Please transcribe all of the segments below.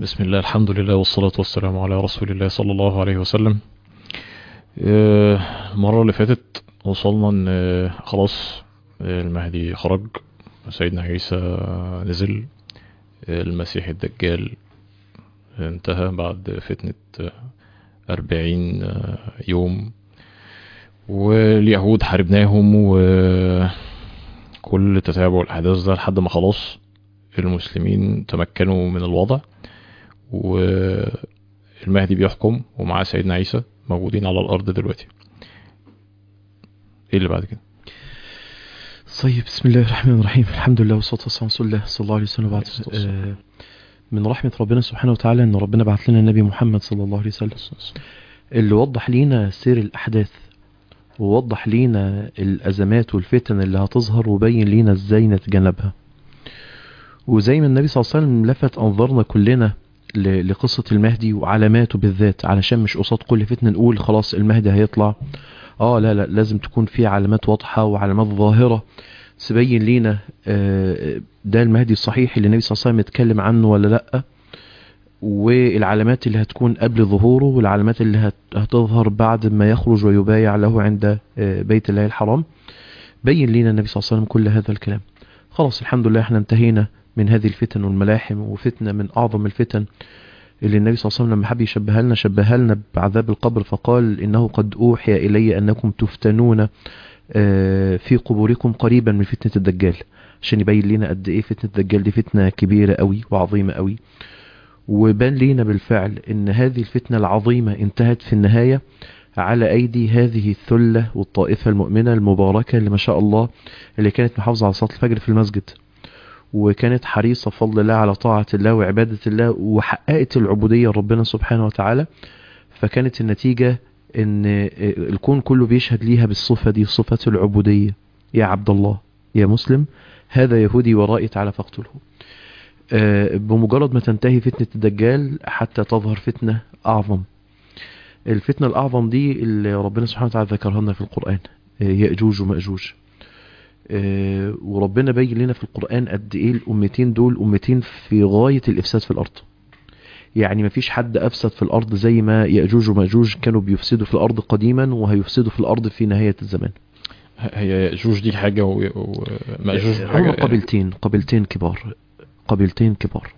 بسم الله الحمد لله والصلاة والسلام على رسول الله صلى الله عليه وسلم آه، المرة اللي فاتت وصلنا ان آه، خلاص آه، المهدي خرج سيدنا عيسى نزل آه، المسيح الدجال انتهى بعد فتنة آه، أربعين آه، يوم واليهود حاربناهم وكل تتابع الأحداث ده لحد ما خلاص المسلمين تمكنوا من الوضع والمهدي بيحكم ومعاه سيدنا عيسى موجودين على الأرض دلوقتي ايه اللي بعد كده طيب بسم الله الرحمن الرحيم الحمد لله والصلاة والسلام على رسول الله صلى الله عليه وسلم وبعد عليه الصلاة والسلام. آه، من رحمة ربنا سبحانه وتعالى ان ربنا بعت لنا النبي محمد صلى الله عليه وسلم اللي وضح لينا سير الأحداث ووضح لينا الأزمات والفتن اللي هتظهر وبين لينا ازاي نتجنبها وزي ما النبي صلى الله عليه وسلم لفت أنظارنا كلنا ل- لقصة المهدي وعلاماته بالذات علشان مش قصاد كل فتنة نقول خلاص المهدي هيطلع اه لا لا لازم تكون في علامات واضحة وعلامات ظاهرة تبين لينا آه، ده المهدي الصحيح اللي النبي صلى الله عليه وسلم اتكلم عنه ولا لا والعلامات اللي هتكون قبل ظهوره والعلامات اللي هت- هتظهر بعد ما يخرج ويبايع له عند آه، بيت الله الحرام بين لنا النبي صلى الله عليه وسلم كل هذا الكلام خلاص الحمد لله احنا انتهينا من هذه الفتن والملاحم وفتنة من أعظم الفتن اللي النبي صلى الله عليه وسلم لما حب يشبهها لنا شبهها لنا بعذاب القبر فقال إنه قد أوحي إلي أنكم تفتنون آه، في قبوركم قريبا من فتنة الدجال عشان يبين لنا قد إيه فتنة الدجال دي فتنة كبيرة قوي وعظيمة قوي وبان لينا بالفعل ان هذه الفتنة العظيمة انتهت في النهاية على ايدي هذه الثلة والطائفة المؤمنة المباركة اللي ما شاء الله اللي كانت محافظة على صلاة الفجر في المسجد وكانت حريصة بفضل الله على طاعة الله وعبادة الله وحققت العبودية لربنا سبحانه وتعالى فكانت النتيجة ان الكون كله بيشهد ليها بالصفة دي صفة العبودية يا عبد الله يا مسلم هذا يهودي ورائي تعالى فاقتله آه، بمجرد ما تنتهي فتنة الدجال حتى تظهر فتنة أعظم الفتنة الأعظم دي اللي ربنا سبحانه وتعالى ذكرها لنا في القرآن آه، يأجوج ومأجوج آه، وربنا بين لنا في القرآن قد إيه الأمتين دول أمتين في غاية الإفساد في الأرض يعني مفيش حد أفسد في الأرض زي ما يأجوج ومأجوج كانوا بيفسدوا في الأرض قديما وهيفسدوا في الأرض في نهاية الزمان هي يأجوج دي حاجة و- ومأجوج هم حاجة قبيلتين قبيلتين كبار قبيلتين كبار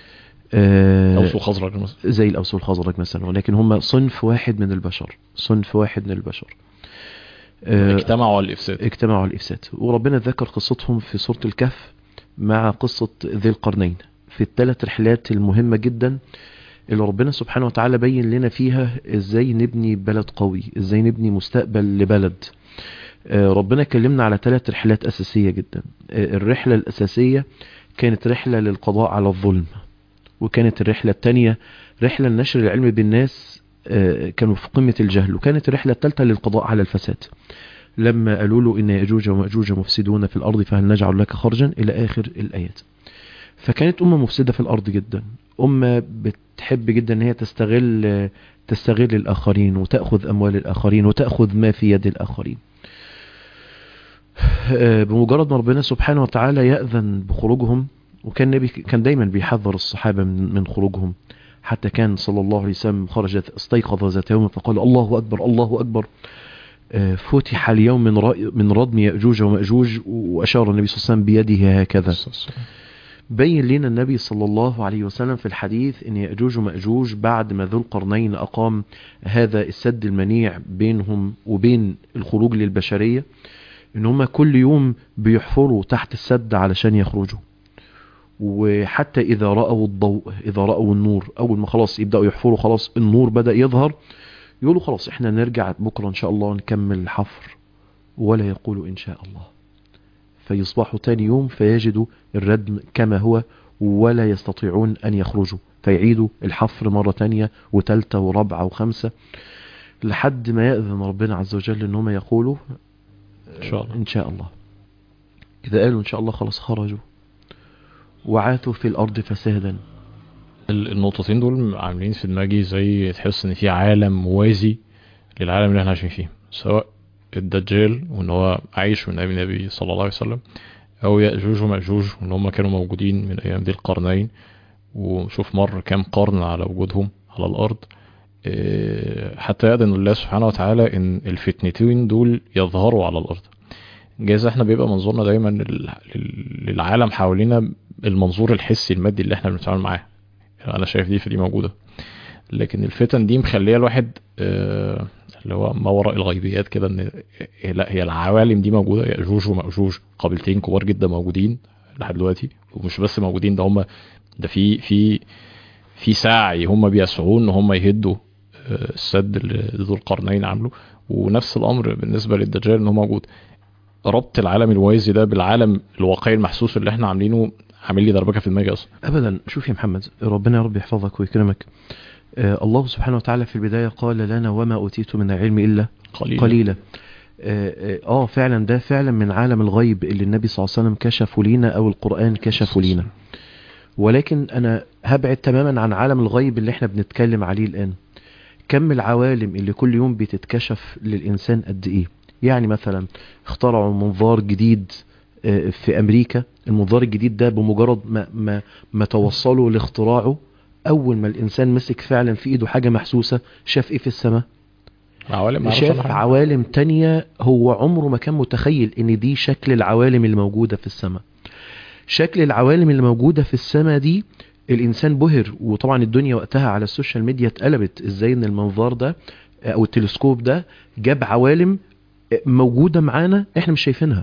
آه، أوس وخزرج مثلا زي الأوس والخزرج مثلا ولكن هم صنف واحد من البشر صنف واحد من البشر آه، اجتمعوا على الإفساد اجتمعوا على الإفساد وربنا ذكر قصتهم في سورة الكهف مع قصة ذي القرنين في الثلاث رحلات المهمة جدا اللي ربنا سبحانه وتعالى بين لنا فيها ازاي نبني بلد قوي ازاي نبني مستقبل لبلد آه، ربنا كلمنا على ثلاث رحلات أساسية جدا آه، الرحلة الأساسية كانت رحلة للقضاء على الظلم وكانت الرحلة الثانية رحلة لنشر العلم بالناس آه، كانوا في قمة الجهل وكانت الرحلة الثالثة للقضاء على الفساد لما قالوا له إن يأجوج ومأجوج مفسدون في الأرض فهل نجعل لك خرجا إلى آخر الآيات فكانت أمة مفسدة في الأرض جدا أمة بتحب جدا إن هي تستغل تستغل الآخرين وتأخذ أموال الآخرين وتأخذ ما في يد الآخرين آه، بمجرد ما ربنا سبحانه وتعالى يأذن بخروجهم وكان النبي كان دايما بيحذر الصحابة من, من خروجهم حتى كان صلى الله عليه وسلم خرج استيقظ ذات يوم فقال الله أكبر الله أكبر آه، فتح اليوم من رأي- من ردم يأجوج ومأجوج وأشار النبي صلى الله عليه وسلم بيده هكذا بين لنا النبي صلى الله عليه وسلم في الحديث ان يأجوج ومأجوج بعد ما ذو القرنين أقام هذا السد المنيع بينهم وبين الخروج للبشرية ان هم كل يوم بيحفروا تحت السد علشان يخرجوا وحتى إذا رأوا الضوء إذا رأوا النور أول ما خلاص يبدأوا يحفروا خلاص النور بدأ يظهر يقولوا خلاص احنا نرجع بكرة إن شاء الله نكمل الحفر ولا يقولوا إن شاء الله فيصبحوا تاني يوم فيجدوا الردم كما هو ولا يستطيعون أن يخرجوا فيعيدوا الحفر مرة تانية وتالتة ورابعة وخمسة لحد ما يأذن ربنا عز وجل ان هم يقولوا إن شاء الله إن شاء الله إذا قالوا إن شاء الله خلاص خرجوا وعاثوا في الأرض فسادا ال- النقطتين دول عاملين في دماغي زي تحس ان في عالم موازي للعالم اللي احنا عايشين فيه سواء الدجال وان هو عايش من ايام النبي صلى الله عليه وسلم او يأجوج ومأجوج وان هم كانوا موجودين من ايام ذي القرنين وشوف مر كام قرن على وجودهم على الارض آه، حتى يأذن الله سبحانه وتعالى ان الفتنتين دول يظهروا على الارض جايز احنا بيبقى منظورنا دايما لل- لل- للعالم حوالينا المنظور الحسي المادي اللي احنا بنتعامل معاه انا شايف دي فدي موجوده لكن الفتن دي مخليه الواحد آه، اللي هو ما وراء الغيبيات كده ان إيه لا هي العوالم دي موجوده ياجوج وماجوج قبيلتين كبار جدا موجودين لحد دلوقتي ومش بس موجودين ده هم ده في في في سعي هم بيسعون ان هم يهدوا آه، السد اللي ذو القرنين عامله ونفس الامر بالنسبه للدجال ان هو موجود ربط العالم الوازي ده بالعالم الواقعي المحسوس اللي احنا عاملينه عامل لي دربكه في دماغي اصلا ابدا شوف يا محمد ربنا يا رب يحفظك ويكرمك آه الله سبحانه وتعالى في البدايه قال لنا وما اوتيت من العلم الا قليلا قليلا آه, آه, اه فعلا ده فعلا من عالم الغيب اللي النبي صلى الله عليه وسلم كشفه لينا او القران كشفه لينا ولكن انا هبعد تماما عن عالم الغيب اللي احنا بنتكلم عليه الان كم العوالم اللي كل يوم بتتكشف للانسان قد ايه يعني مثلا اخترعوا منظار جديد آه، في امريكا المنظار الجديد ده بمجرد ما ما ما توصلوا لاختراعه اول ما الانسان مسك فعلا في ايده حاجه محسوسه شاف ايه في السماء عوالم ما يعرفش عنها شاف حاجة. عوالم تانية هو عمره ما كان متخيل ان دي شكل العوالم اللي موجودة في السماء شكل العوالم اللي موجودة في السماء دي الانسان بهر وطبعا الدنيا وقتها على السوشيال ميديا اتقلبت ازاي ان المنظار ده او التلسكوب ده جاب عوالم موجودة معانا احنا مش شايفينها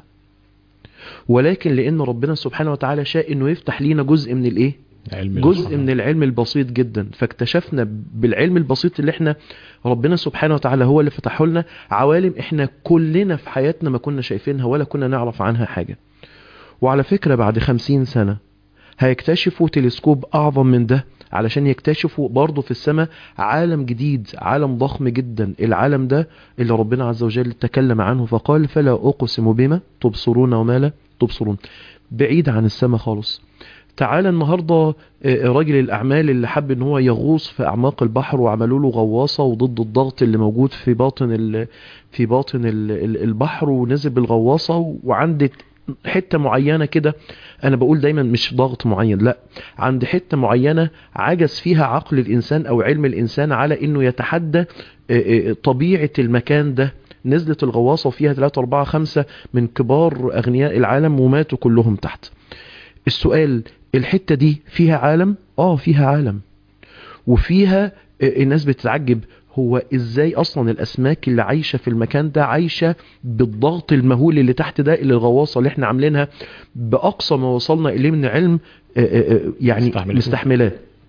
ولكن لان ربنا سبحانه وتعالى شاء انه يفتح لينا جزء من الايه علم جزء من العلم البسيط جدا فاكتشفنا بالعلم البسيط اللي احنا ربنا سبحانه وتعالى هو اللي فتحه لنا عوالم احنا كلنا في حياتنا ما كنا شايفينها ولا كنا نعرف عنها حاجة وعلى فكرة بعد خمسين سنة هيكتشفوا تلسكوب أعظم من ده علشان يكتشفوا برضه في السماء عالم جديد عالم ضخم جدا العالم ده اللي ربنا عز وجل تكلم عنه فقال فلا أقسم بما تبصرون وما لا تبصرون بعيد عن السماء خالص تعالى النهاردة آه، راجل الأعمال اللي حب ان هو يغوص في أعماق البحر وعملوا له غواصة وضد الضغط اللي موجود في باطن ال في باطن ال ال البحر ونزل بالغواصة وعند حتة معينة كده أنا بقول دايما مش ضغط معين لا عند حتة معينة عجز فيها عقل الإنسان أو علم الإنسان على إنه يتحدى آه، آه، طبيعة المكان ده نزلت الغواصة وفيها 3 4 5 من كبار أغنياء العالم وماتوا كلهم تحت السؤال الحتة دي فيها عالم اه فيها عالم وفيها آه، الناس بتتعجب هو ازاي اصلا الاسماك اللي عايشة في المكان ده عايشة بالضغط المهول اللي تحت ده اللي الغواصة اللي احنا عاملينها باقصى ما وصلنا اليه من علم آه، آه، آه، يعني مستحملته. مستحملاه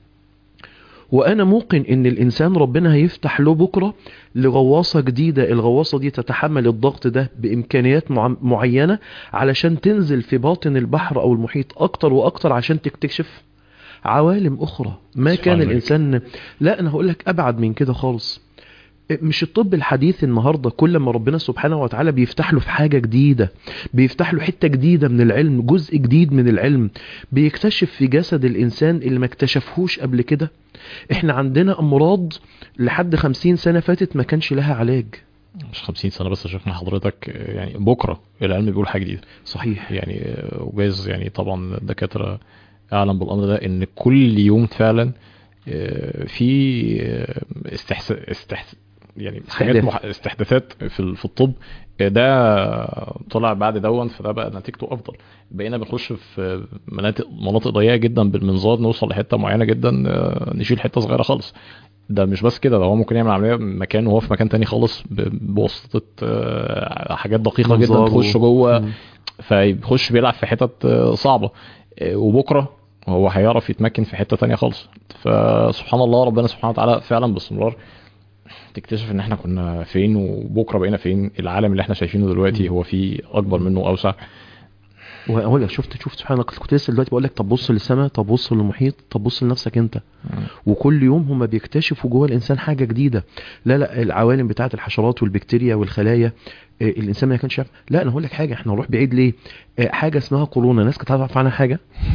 وانا موقن ان الانسان ربنا هيفتح له بكره لغواصه جديده الغواصه دي تتحمل الضغط ده بامكانيات مع- معينه علشان تنزل في باطن البحر او المحيط اكتر واكتر عشان تكتشف عوالم اخرى ما سبحان كان الملك. الانسان لا انا هقول لك ابعد من كده خالص مش الطب الحديث النهارده كل ما ربنا سبحانه وتعالى بيفتح له في حاجه جديده بيفتح له حته جديده من العلم جزء جديد من العلم بيكتشف في جسد الانسان اللي ما اكتشفهوش قبل كده احنا عندنا امراض لحد خمسين سنه فاتت ما كانش لها علاج مش 50 سنه بس عشان حضرتك آه، يعني بكره العلم بيقول حاجه جديده صحيح يعني آه، وجايز يعني طبعا الدكاتره اعلم بالامر ده ان كل يوم فعلا آه، في آه، استحس... استحس... يعني حاجات استحداث. مح... استحداثات في ال- في الطب آه، ده طلع بعد دون فده بقى نتيجته افضل بقينا بنخش في مناطق مناطق ضيقه جدا بالمنظار نوصل لحته معينه جدا آه، نشيل حته صغيره خالص ده مش بس كده ده هو ممكن يعمل عمليه مكان وهو في مكان تاني خالص ب- بواسطه آه، حاجات دقيقه جدا منظار تخش و- جوه مم. فيخش بيلعب في حتت آه، صعبة آه، وبكرة هو هيعرف يتمكن في حتة تانية خالص فسبحان الله ربنا سبحانه وتعالى فعلا باستمرار تكتشف ان احنا كنا فين وبكرة بقينا فين العالم اللي احنا شايفينه دلوقتي هو فيه اكبر منه واوسع واقول لك شفت شفت سبحان الله كنت لسه دلوقتي بقول لك طب بص للسماء طب بص للمحيط طب بص لنفسك انت وكل يوم هم بيكتشفوا جوه الانسان حاجه جديده لا لا العوالم بتاعه الحشرات والبكتيريا والخلايا آه، الانسان ما كانش يعرف لا انا هقول لك حاجه احنا نروح بعيد ليه آه، حاجه اسمها كورونا ناس كانت تعرف عنها حاجه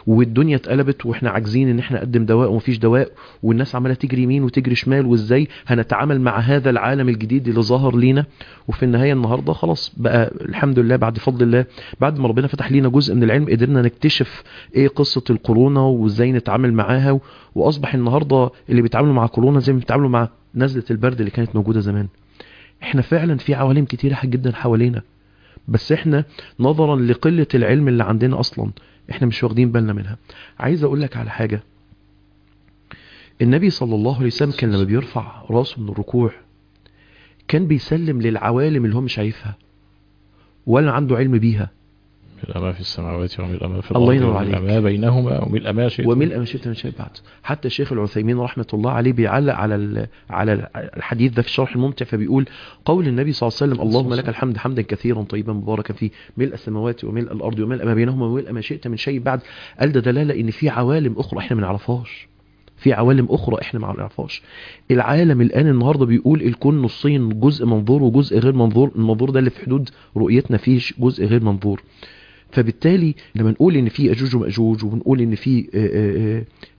والدنيا اتقلبت واحنا عاجزين ان احنا نقدم دواء ومفيش دواء والناس عماله تجري يمين وتجري شمال وازاي هنتعامل مع هذا العالم الجديد اللي ظهر لينا وفي النهايه النهارده خلاص بقى الحمد لله بعد فضل الله بعد ما ربنا فتح لينا جزء من العلم قدرنا نكتشف ايه قصه الكورونا وازاي نتعامل معاها و- واصبح النهارده اللي بيتعاملوا مع كورونا زي ما بيتعاملوا مع نزله البرد اللي كانت موجوده زمان احنا فعلا في عوالم كتيره جدا حوالينا بس احنا نظرا لقله العلم اللي عندنا اصلا احنا مش واخدين بالنا منها عايز اقول لك على حاجه النبي صلى الله عليه وسلم كان لما بيرفع راسه من الركوع كان بيسلم للعوالم اللي هو مش شايفها ولا عنده علم بيها ملء ما في السماوات وملء ما في الله الأرض ينور وملء عليك. ما بينهما وملء ما شئت وملء ما شئت من شيء بعد حتى الشيخ العثيمين رحمة الله عليه بيعلق على ال- على الحديث ده في الشرح الممتع فبيقول قول النبي صلى الله عليه وسلم اللهم لك الحمد حمدا كثيرا طيبا مباركا فيه ملء السماوات وملء الأرض وملء ما بينهما وملء ما شئت من شيء بعد قال ده دلالة ان في عوالم أخرى احنا ما نعرفهاش في عوالم أخرى احنا ما نعرفهاش العالم الآن النهاردة بيقول الكون نصين جزء منظور وجزء غير منظور المنظور ده اللي في حدود رؤيتنا فيه جزء غير منظور فبالتالي لما نقول ان في اجوج وماجوج ونقول ان في آه، آه، آه،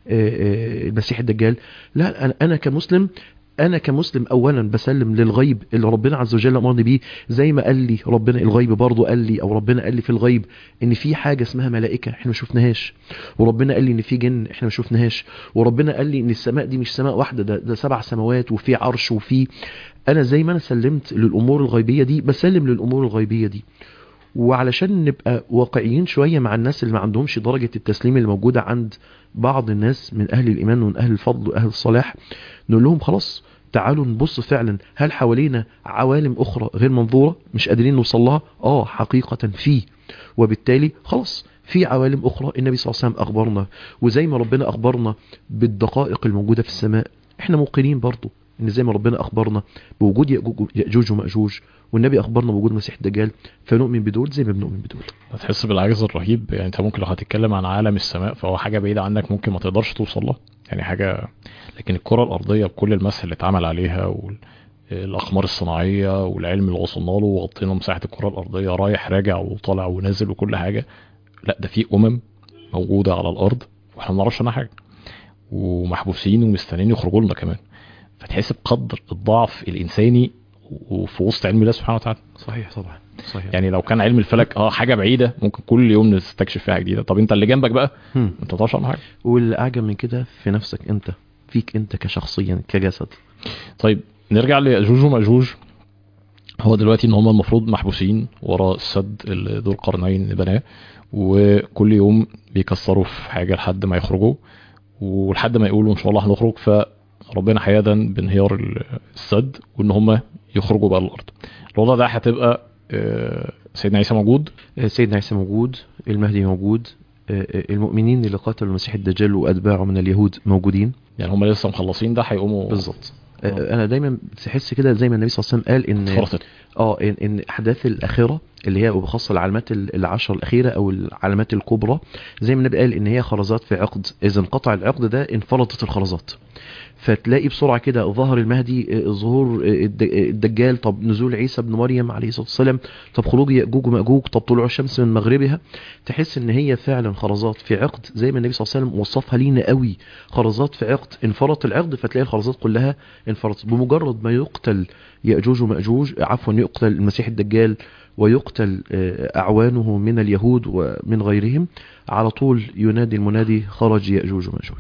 آه، المسيح الدجال لا أنا- انا كمسلم انا كمسلم اولا بسلم للغيب اللي ربنا عز وجل امرني بيه زي ما قال لي ربنا الغيب برضه قال لي او ربنا قال لي في الغيب ان في حاجه اسمها ملائكه احنا ما شفناهاش وربنا قال لي ان في جن احنا ما شفناهاش وربنا قال لي ان السماء دي مش سماء واحده ده, ده سبع سماوات وفي عرش وفي انا زي ما انا سلمت للامور الغيبيه دي بسلم للامور الغيبيه دي وعلشان نبقى واقعيين شوية مع الناس اللي ما عندهمش درجة التسليم اللي موجودة عند بعض الناس من أهل الإيمان ومن أهل الفضل وأهل الصلاح نقول لهم خلاص تعالوا نبص فعلا هل حوالينا عوالم أخرى غير منظورة مش قادرين نوصل لها آه حقيقة فيه وبالتالي خلاص في عوالم أخرى النبي صلى الله عليه وسلم أخبرنا وزي ما ربنا أخبرنا بالدقائق الموجودة في السماء احنا موقنين برضو ان زي ما ربنا اخبرنا بوجود يأجوج- ياجوج وماجوج والنبي اخبرنا بوجود المسيح الدجال فنؤمن بدول زي ما بنؤمن بدول هتحس بالعجز الرهيب يعني انت ممكن لو هتتكلم عن عالم السماء فهو حاجه بعيده عنك ممكن ما تقدرش توصل لها يعني حاجه لكن الكره الارضيه بكل المسح اللي اتعمل عليها والاقمار الصناعيه والعلم اللي وصلنا له وغطينا مساحه الكره الارضيه رايح راجع وطالع ونازل وكل حاجه لا ده في امم موجوده على الارض واحنا ما نعرفش عنها حاجه ومحبوسين ومستنيين يخرجوا لنا كمان فتحس بقدر الضعف الانساني وفي وسط علم الله سبحانه وتعالى صحيح طبعا صحيح يعني لو كان علم الفلك اه حاجه بعيده ممكن كل يوم نستكشف فيها حاجه جديده طب انت اللي جنبك بقى هم. انت ما تعرفش عنه حاجه واللي اعجب من كده في نفسك انت فيك انت كشخصيا كجسد طيب نرجع ليأجوج ومأجوج هو دلوقتي ان هم المفروض محبوسين ورا السد اللي ذو القرنين بناه وكل يوم بيكسروا في حاجه لحد ما يخرجوا ولحد ما يقولوا ان شاء الله هنخرج فربنا هيأذن بانهيار ال- السد وان هم يخرجوا بقى الارض الوضع ده هتبقى آه، سيدنا عيسى موجود آه، سيدنا عيسى موجود المهدي موجود آه، آه، المؤمنين اللي قاتلوا المسيح الدجال واتباعه من اليهود موجودين يعني هم لسه مخلصين ده هيقوموا بالظبط آه، انا دايما تحس كده زي ما النبي صلى الله عليه وسلم قال ان فرصت اه ان ان احداث الاخره اللي هي وبخاصه العلامات ال- العشر الاخيره او العلامات الكبرى زي ما النبي قال ان هي خرزات في عقد اذا انقطع العقد ده انفرطت الخرزات فتلاقي بسرعه كده ظهر المهدي آه، ظهور آه، الد- آه، الدجال طب نزول عيسى ابن مريم عليه الصلاه والسلام طب خروج ياجوج وماجوج طب طلوع الشمس من مغربها تحس ان هي فعلا خرزات في عقد زي ما النبي صلى الله عليه وسلم وصفها لينا قوي خرزات في عقد انفرط العقد فتلاقي الخرزات كلها انفرطت بمجرد ما يقتل ياجوج وماجوج عفوا يقتل المسيح الدجال ويقتل آه، اعوانه من اليهود ومن غيرهم على طول ينادي المنادي خرج ياجوج وماجوج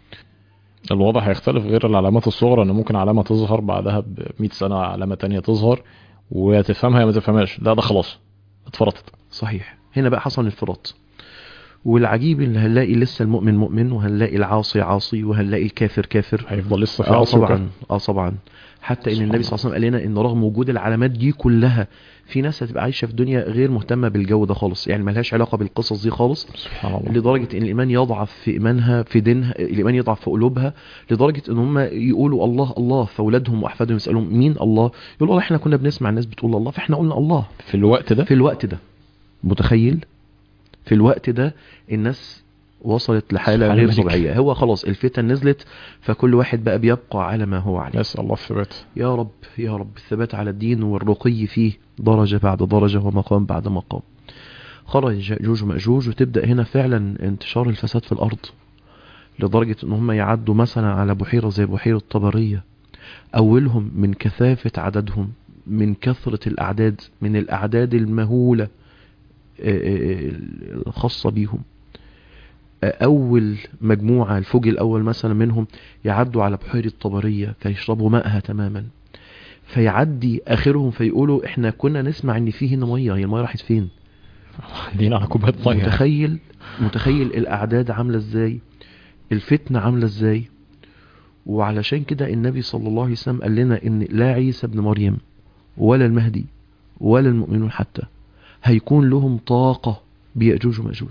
الوضع هيختلف غير العلامات الصغرى ان ممكن علامه تظهر بعدها ب 100 سنه علامه تانية تظهر وتفهمها يا ما تفهمهاش لا ده خلاص اتفرطت صحيح هنا بقى حصل انفراط والعجيب ان هنلاقي لسه المؤمن مؤمن وهنلاقي العاصي عاصي وهنلاقي الكافر كافر هيفضل لسه في اه عصر وكده. طبعا اه طبعا حتى ان سبحان النبي صلى الله عليه وسلم قال لنا ان رغم وجود العلامات دي كلها في ناس هتبقى عايشه في دنيا غير مهتمه بالجو ده خالص يعني ملهاش علاقه بالقصص دي خالص سبحان الله لدرجه ان الايمان يضعف في ايمانها في دينها الايمان يضعف في قلوبها لدرجه ان هم يقولوا الله الله فاولادهم واحفادهم يسالهم مين الله يقولوا والله احنا كنا بنسمع الناس بتقول الله فاحنا قلنا الله في الوقت ده في الوقت ده متخيل في الوقت ده الناس وصلت لحالة سبحان غير الملك. طبيعية هو خلاص الفتن نزلت فكل واحد بقى بيبقى على ما هو عليه نسال الله الثبات يا رب يا رب الثبات على الدين والرقي فيه درجة بعد درجة ومقام بعد مقام خرج يأجوج ومأجوج وتبدأ هنا فعلا انتشار الفساد في الأرض لدرجة ان هم يعدوا مثلا على بحيرة زي بحيرة طبرية أولهم من كثافة عددهم من كثرة الأعداد من الأعداد المهولة آه، آه، الخاصة بيهم آه، أول مجموعة الفوج الأول مثلا منهم يعدوا على بحيرة طبرية فيشربوا ماءها تماما فيعدي آخرهم فيقولوا احنا كنا نسمع ان فيه هنا مية هي المية راحت فين دين على كوبايه ميه متخيل متخيل الاعداد عامله ازاي الفتنه عامله ازاي وعلشان كده النبي صلى الله عليه وسلم قال لنا ان لا عيسى ابن مريم ولا المهدي ولا المؤمنون حتى هيكون لهم طاقه بيأجوج ومأجوج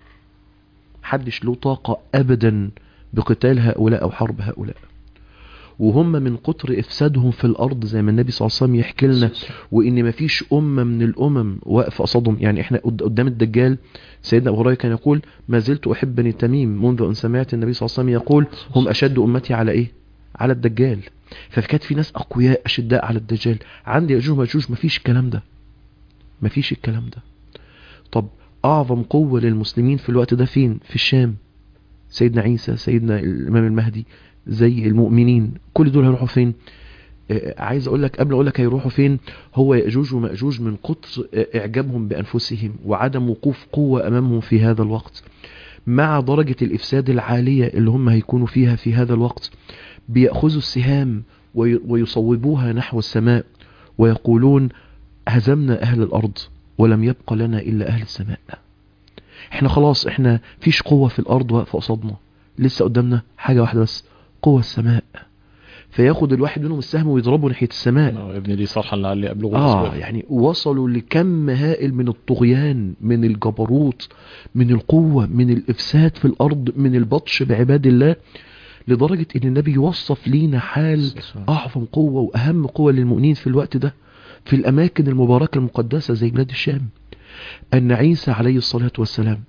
محدش له طاقه ابدا بقتال هؤلاء او حرب هؤلاء وهم من كتر افسادهم في الارض زي ما النبي صلى الله عليه وسلم يحكي لنا وان مفيش امه من الامم واقفه قصادهم يعني احنا قد- قدام الدجال سيدنا ابو هريره كان يقول ما زلت احب بني تميم منذ ان سمعت النبي صلى الله عليه وسلم يقول هم اشد امتي على ايه على الدجال فكانت في ناس اقوياء اشداء على الدجال عندي ياجوج وماجوج مفيش الكلام ده مفيش الكلام ده طب اعظم قوه للمسلمين في الوقت ده فين في الشام سيدنا عيسى سيدنا الامام المهدي زي المؤمنين كل دول هيروحوا فين آه، عايز اقول لك قبل اقول لك هيروحوا فين هو ياجوج وماجوج من كتر آه، اعجابهم بانفسهم وعدم وقوف قوه امامهم في هذا الوقت مع درجه الافساد العاليه اللي هم هيكونوا فيها في هذا الوقت بياخذوا السهام وي- ويصوبوها نحو السماء ويقولون هزمنا اهل الارض ولم يبق لنا الا اهل السماء احنا خلاص احنا فيش قوه في الارض واقفه قصادنا لسه قدامنا حاجه واحده بس قوه السماء فياخد الواحد منهم السهم ويضربه ناحيه السماء آه، ابني لي صرحا لعلي ابلغ اه الأسباب. يعني وصلوا لكم هائل من الطغيان من الجبروت من القوة من الإفساد في الأرض من البطش بعباد الله لدرجة ان النبي يوصف لينا حال أعظم قوة وأهم قوة للمؤمنين في الوقت ده في الأماكن المباركة المقدسة زي بلاد الشام أن عيسى عليه الصلاة والسلام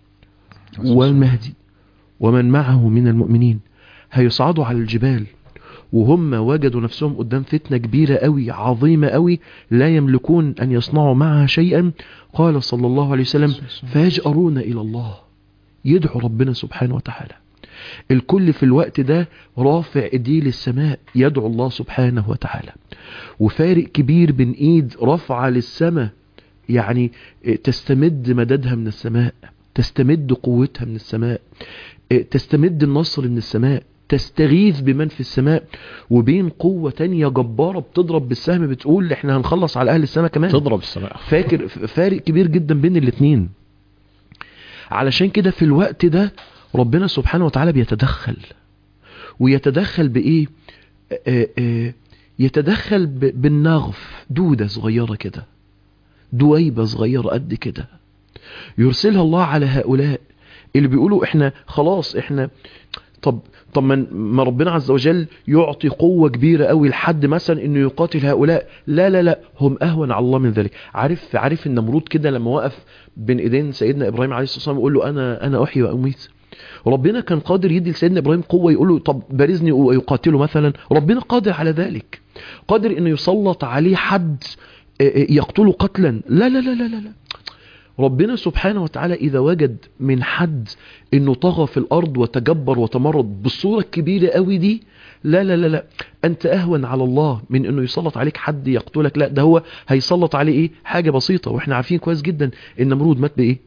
والمهدي ومن معه من المؤمنين هيصعدوا على الجبال وهم وجدوا نفسهم قدام فتنة كبيرة قوي عظيمة قوي لا يملكون أن يصنعوا معها شيئا قال صلى الله عليه وسلم فيجأرون إلى الله يدعو ربنا سبحانه وتعالى الكل في الوقت ده رافع ايديه للسماء يدعو الله سبحانه وتعالى وفارق كبير بين ايد رافعه للسماء يعني تستمد مددها من السماء تستمد قوتها من السماء تستمد النصر من السماء تستغيث بمن في السماء وبين قوة تانية جبارة بتضرب بالسهم بتقول احنا هنخلص على اهل السماء كمان تضرب السماء فاكر فارق كبير جدا بين الاتنين علشان كده في الوقت ده ربنا سبحانه وتعالى بيتدخل ويتدخل بايه آه آه يتدخل ب- بالنغف دودة صغيرة كده دويبة صغيرة قد كده يرسلها الله على هؤلاء اللي بيقولوا احنا خلاص احنا طب طب ما ما ربنا عز وجل يعطي قوة كبيرة قوي لحد مثلا انه يقاتل هؤلاء لا لا لا هم اهون على الله من ذلك عارف عارف النمرود كده لما وقف بين ايدين سيدنا ابراهيم عليه الصلاة والسلام يقول له انا انا احيي واميت ربنا كان قادر يدي لسيدنا ابراهيم قوة يقول له طب بارزني ويقاتله مثلا ربنا قادر على ذلك قادر انه يسلط عليه حد آه، آه، يقتله قتلا لا لا لا لا لا, لا. ربنا سبحانه وتعالى إذا وجد من حد إنه طغى في الأرض وتجبر وتمرد بالصورة الكبيرة قوي دي لا لا لا لا أنت أهون على الله من إنه يسلط عليك حد يقتلك لا ده هو هيسلط عليه إيه حاجة بسيطة وإحنا عارفين كويس جدا إن نمرود مات بإيه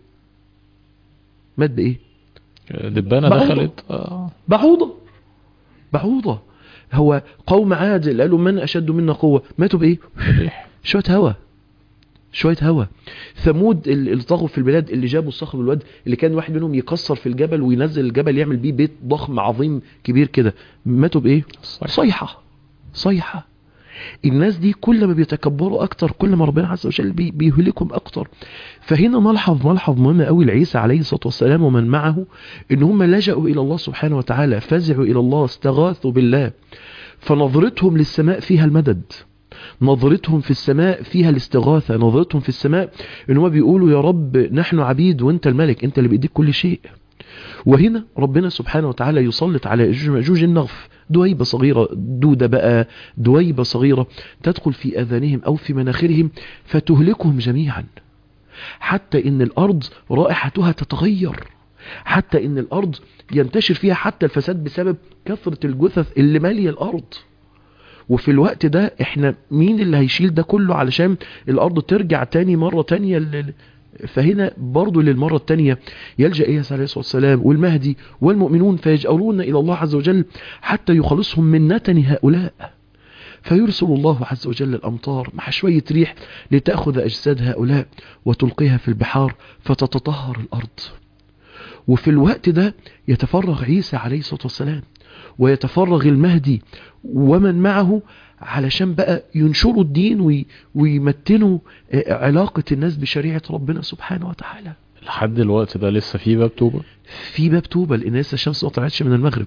مات بإيه دبانة بعوضة. دخلت آه. بعوضة بعوضة هو قوم عاد اللي قالوا من أشد منا قوة ماتوا بإيه الريح شوية هوا شوية هوا ثمود ال- اللي طغوا في البلاد اللي جابوا الصخر والواد اللي كان واحد منهم يكسر في الجبل وينزل الجبل يعمل بيه بيت ضخم عظيم كبير كده ماتوا بايه صحيح. صيحة صيحة الناس دي كل ما بيتكبروا اكتر كل ما ربنا عز وجل بي بيهلكهم اكتر فهنا نلحظ ملحظ مهم قوي لعيسى عليه الصلاه والسلام ومن معه ان هم لجأوا الى الله سبحانه وتعالى فزعوا الى الله استغاثوا بالله فنظرتهم للسماء فيها المدد نظرتهم في السماء فيها الاستغاثة نظرتهم في السماء ان هم بيقولوا يا رب نحن عبيد وانت الملك انت اللي بايديك كل شيء وهنا ربنا سبحانه وتعالى يسلط على يأجوج ومأجوج النغف دويبة صغيرة دودة بقى دويبة صغيرة تدخل في أذانهم أو في مناخرهم فتهلكهم جميعا حتى ان الارض رائحتها تتغير حتى ان الارض ينتشر فيها حتى الفساد بسبب كثرة الجثث اللي مالية الارض وفي الوقت ده احنا مين اللي هيشيل ده كله علشان الارض ترجع تاني مرة تانية لل... فهنا برضو للمرة التانية يلجأ إياس عليه الصلاة والسلام والمهدي والمؤمنون فيجأرون إلى الله عز وجل حتى يخلصهم من نتن هؤلاء فيرسل الله عز وجل الأمطار مع شوية ريح لتأخذ أجساد هؤلاء وتلقيها في البحار فتتطهر الأرض وفي الوقت ده يتفرغ عيسى عليه الصلاة والسلام ويتفرغ المهدي ومن معه علشان بقى ينشروا الدين وي ويمتنوا علاقة الناس بشريعة ربنا سبحانه وتعالى لحد الوقت ده لسه في باب توبة في باب توبة لأن لسه الشمس ما طلعتش من المغرب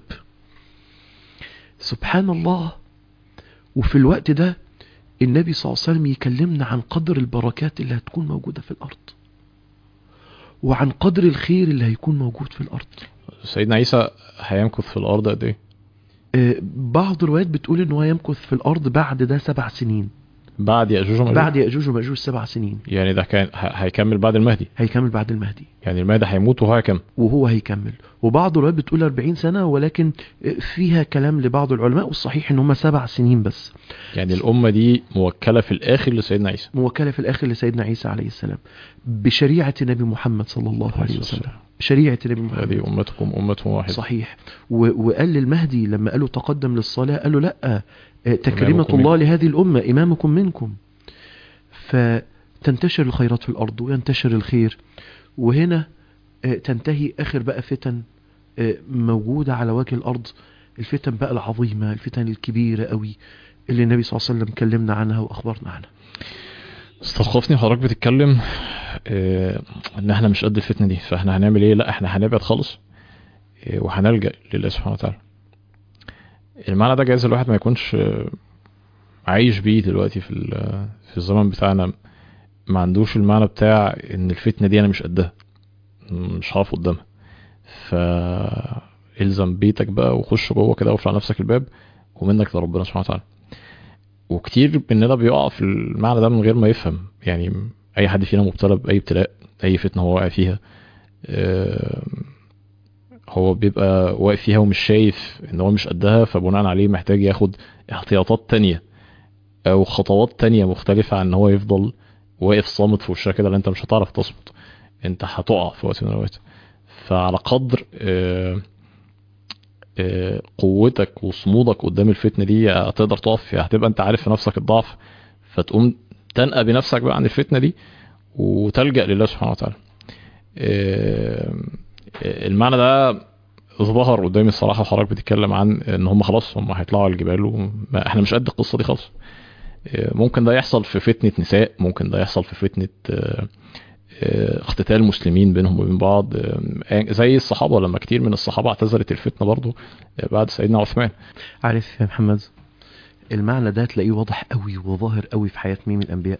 سبحان الله وفي الوقت ده النبي صلى الله عليه وسلم يكلمنا عن قدر البركات اللي هتكون موجودة في الأرض وعن قدر الخير اللي هيكون موجود في الأرض سيدنا عيسى هيمكث في الأرض قد إيه؟ آه، بعض الروايات بتقول ان هو يمكث في الارض بعد ده سبع سنين بعد يأجوج ومأجوج بعد ياجوج وماجوج سبع سنين يعني ده كان ه- هيكمل بعد المهدي هيكمل بعد المهدي يعني المهدي هيموت وهو هيكمل وهو هيكمل وبعض الروايات بتقول 40 سنة ولكن فيها كلام لبعض العلماء والصحيح ان هم سبع سنين بس يعني الأمة دي موكلة في الآخر لسيدنا عيسى موكلة في الاخر لسيدنا عيسى عليه السلام بشريعة النبي محمد صلى الله عليه وسلم بشريعة النبي محمد هذه أمتكم أمة واحدة صحيح و- وقال للمهدي لما قالوا تقدم للصلاة قالوا لا آه، تكريمة إمامكم الله لهذه الأمة إمامكم منكم فتنتشر الخيرات في الأرض وينتشر الخير وهنا آه، تنتهي آخر بقى فتن آه، موجودة على وجه الأرض الفتن بقى العظيمة الفتن الكبيرة قوي اللي النبي صلى الله عليه وسلم كلمنا عنها وأخبرنا عنها استوقفني وحضرتك بتتكلم آه، ان احنا مش قد الفتنة دي فاحنا هنعمل ايه لا احنا هنبعد خالص آه، وهنلجأ لله سبحانه وتعالى المعنى ده جايز الواحد ما يكونش آه، عايش بيه دلوقتي في ال- في الزمن بتاعنا ما عندوش المعنى بتاع ان الفتنة دي انا مش قدها مش هقف قدامها فالزم بيتك بقى وخش جوه كده واقفل على نفسك الباب ومنك لربنا سبحانه وتعالى وكتير مننا بيقع في المعنى ده من غير ما يفهم يعني اي حد فينا مبتلى باي ابتلاء اي فتنه هو واقع فيها آه، هو بيبقى واقف فيها ومش شايف ان هو مش قدها فبناء عليه محتاج ياخد احتياطات تانية او خطوات تانية مختلفة عن ان هو يفضل واقف صامت في وشها كده لان انت مش هتعرف تصمت انت هتقع في وقت من الاوقات فعلى قدر آه، آه، قوتك وصمودك قدام الفتنة دي هتقدر تقف فيها هتبقى انت عارف في نفسك الضعف فتقوم تنقى بنفسك بقى عن الفتنة دي وتلجأ لله سبحانه وتعالى آه، المعنى ده ظهر قدامي الصراحة وحضرتك بتتكلم عن ان هم خلاص هم هيطلعوا على الجبال وما احنا مش قد القصة دي خالص آه، ممكن ده يحصل في فتنة نساء ممكن ده يحصل في فتنة آه، آه، اقتتال مسلمين بينهم وبين بعض آه، زي الصحابة لما كتير من الصحابة اعتزلت الفتنة برضو آه، بعد سيدنا عثمان عارف يا محمد المعنى ده تلاقيه واضح قوي وظاهر قوي في حياة مين من الأنبياء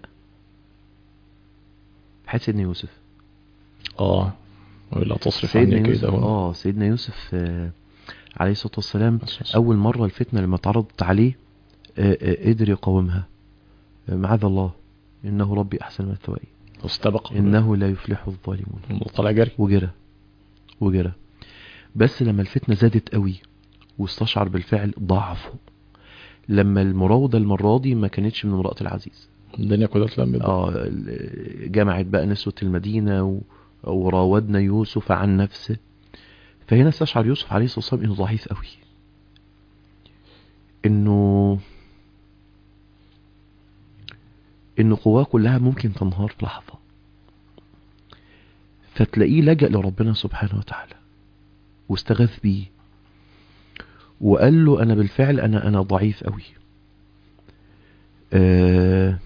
في حياة سيدنا يوسف اه ولا تصرف سيدنا عني يوسف كده هنا اه سيدنا يوسف آه عليه الصلاة والسلام بس- أول مرة الفتنة لما اتعرضت عليه آه آه قدر يقاومها آه معاذ الله إنه ربي أحسن مثوائي واستبق إنه لا يفلح الظالمون طلع جري وجرى وجرى بس لما الفتنة زادت قوي واستشعر بالفعل ضعفه لما المراودة المرة دي ما كانتش من امرأة العزيز الدنيا كلها اتلمت بقى. اه ال- جمعت بقى نسوة المدينة و... وراودنا يوسف عن نفسه فهنا استشعر يوسف عليه الصلاة والسلام انه ضعيف قوي انه انه قواه كلها ممكن تنهار في لحظة فتلاقيه لجأ لربنا سبحانه وتعالى واستغاث بيه وقال له انا بالفعل انا انا ضعيف قوي آه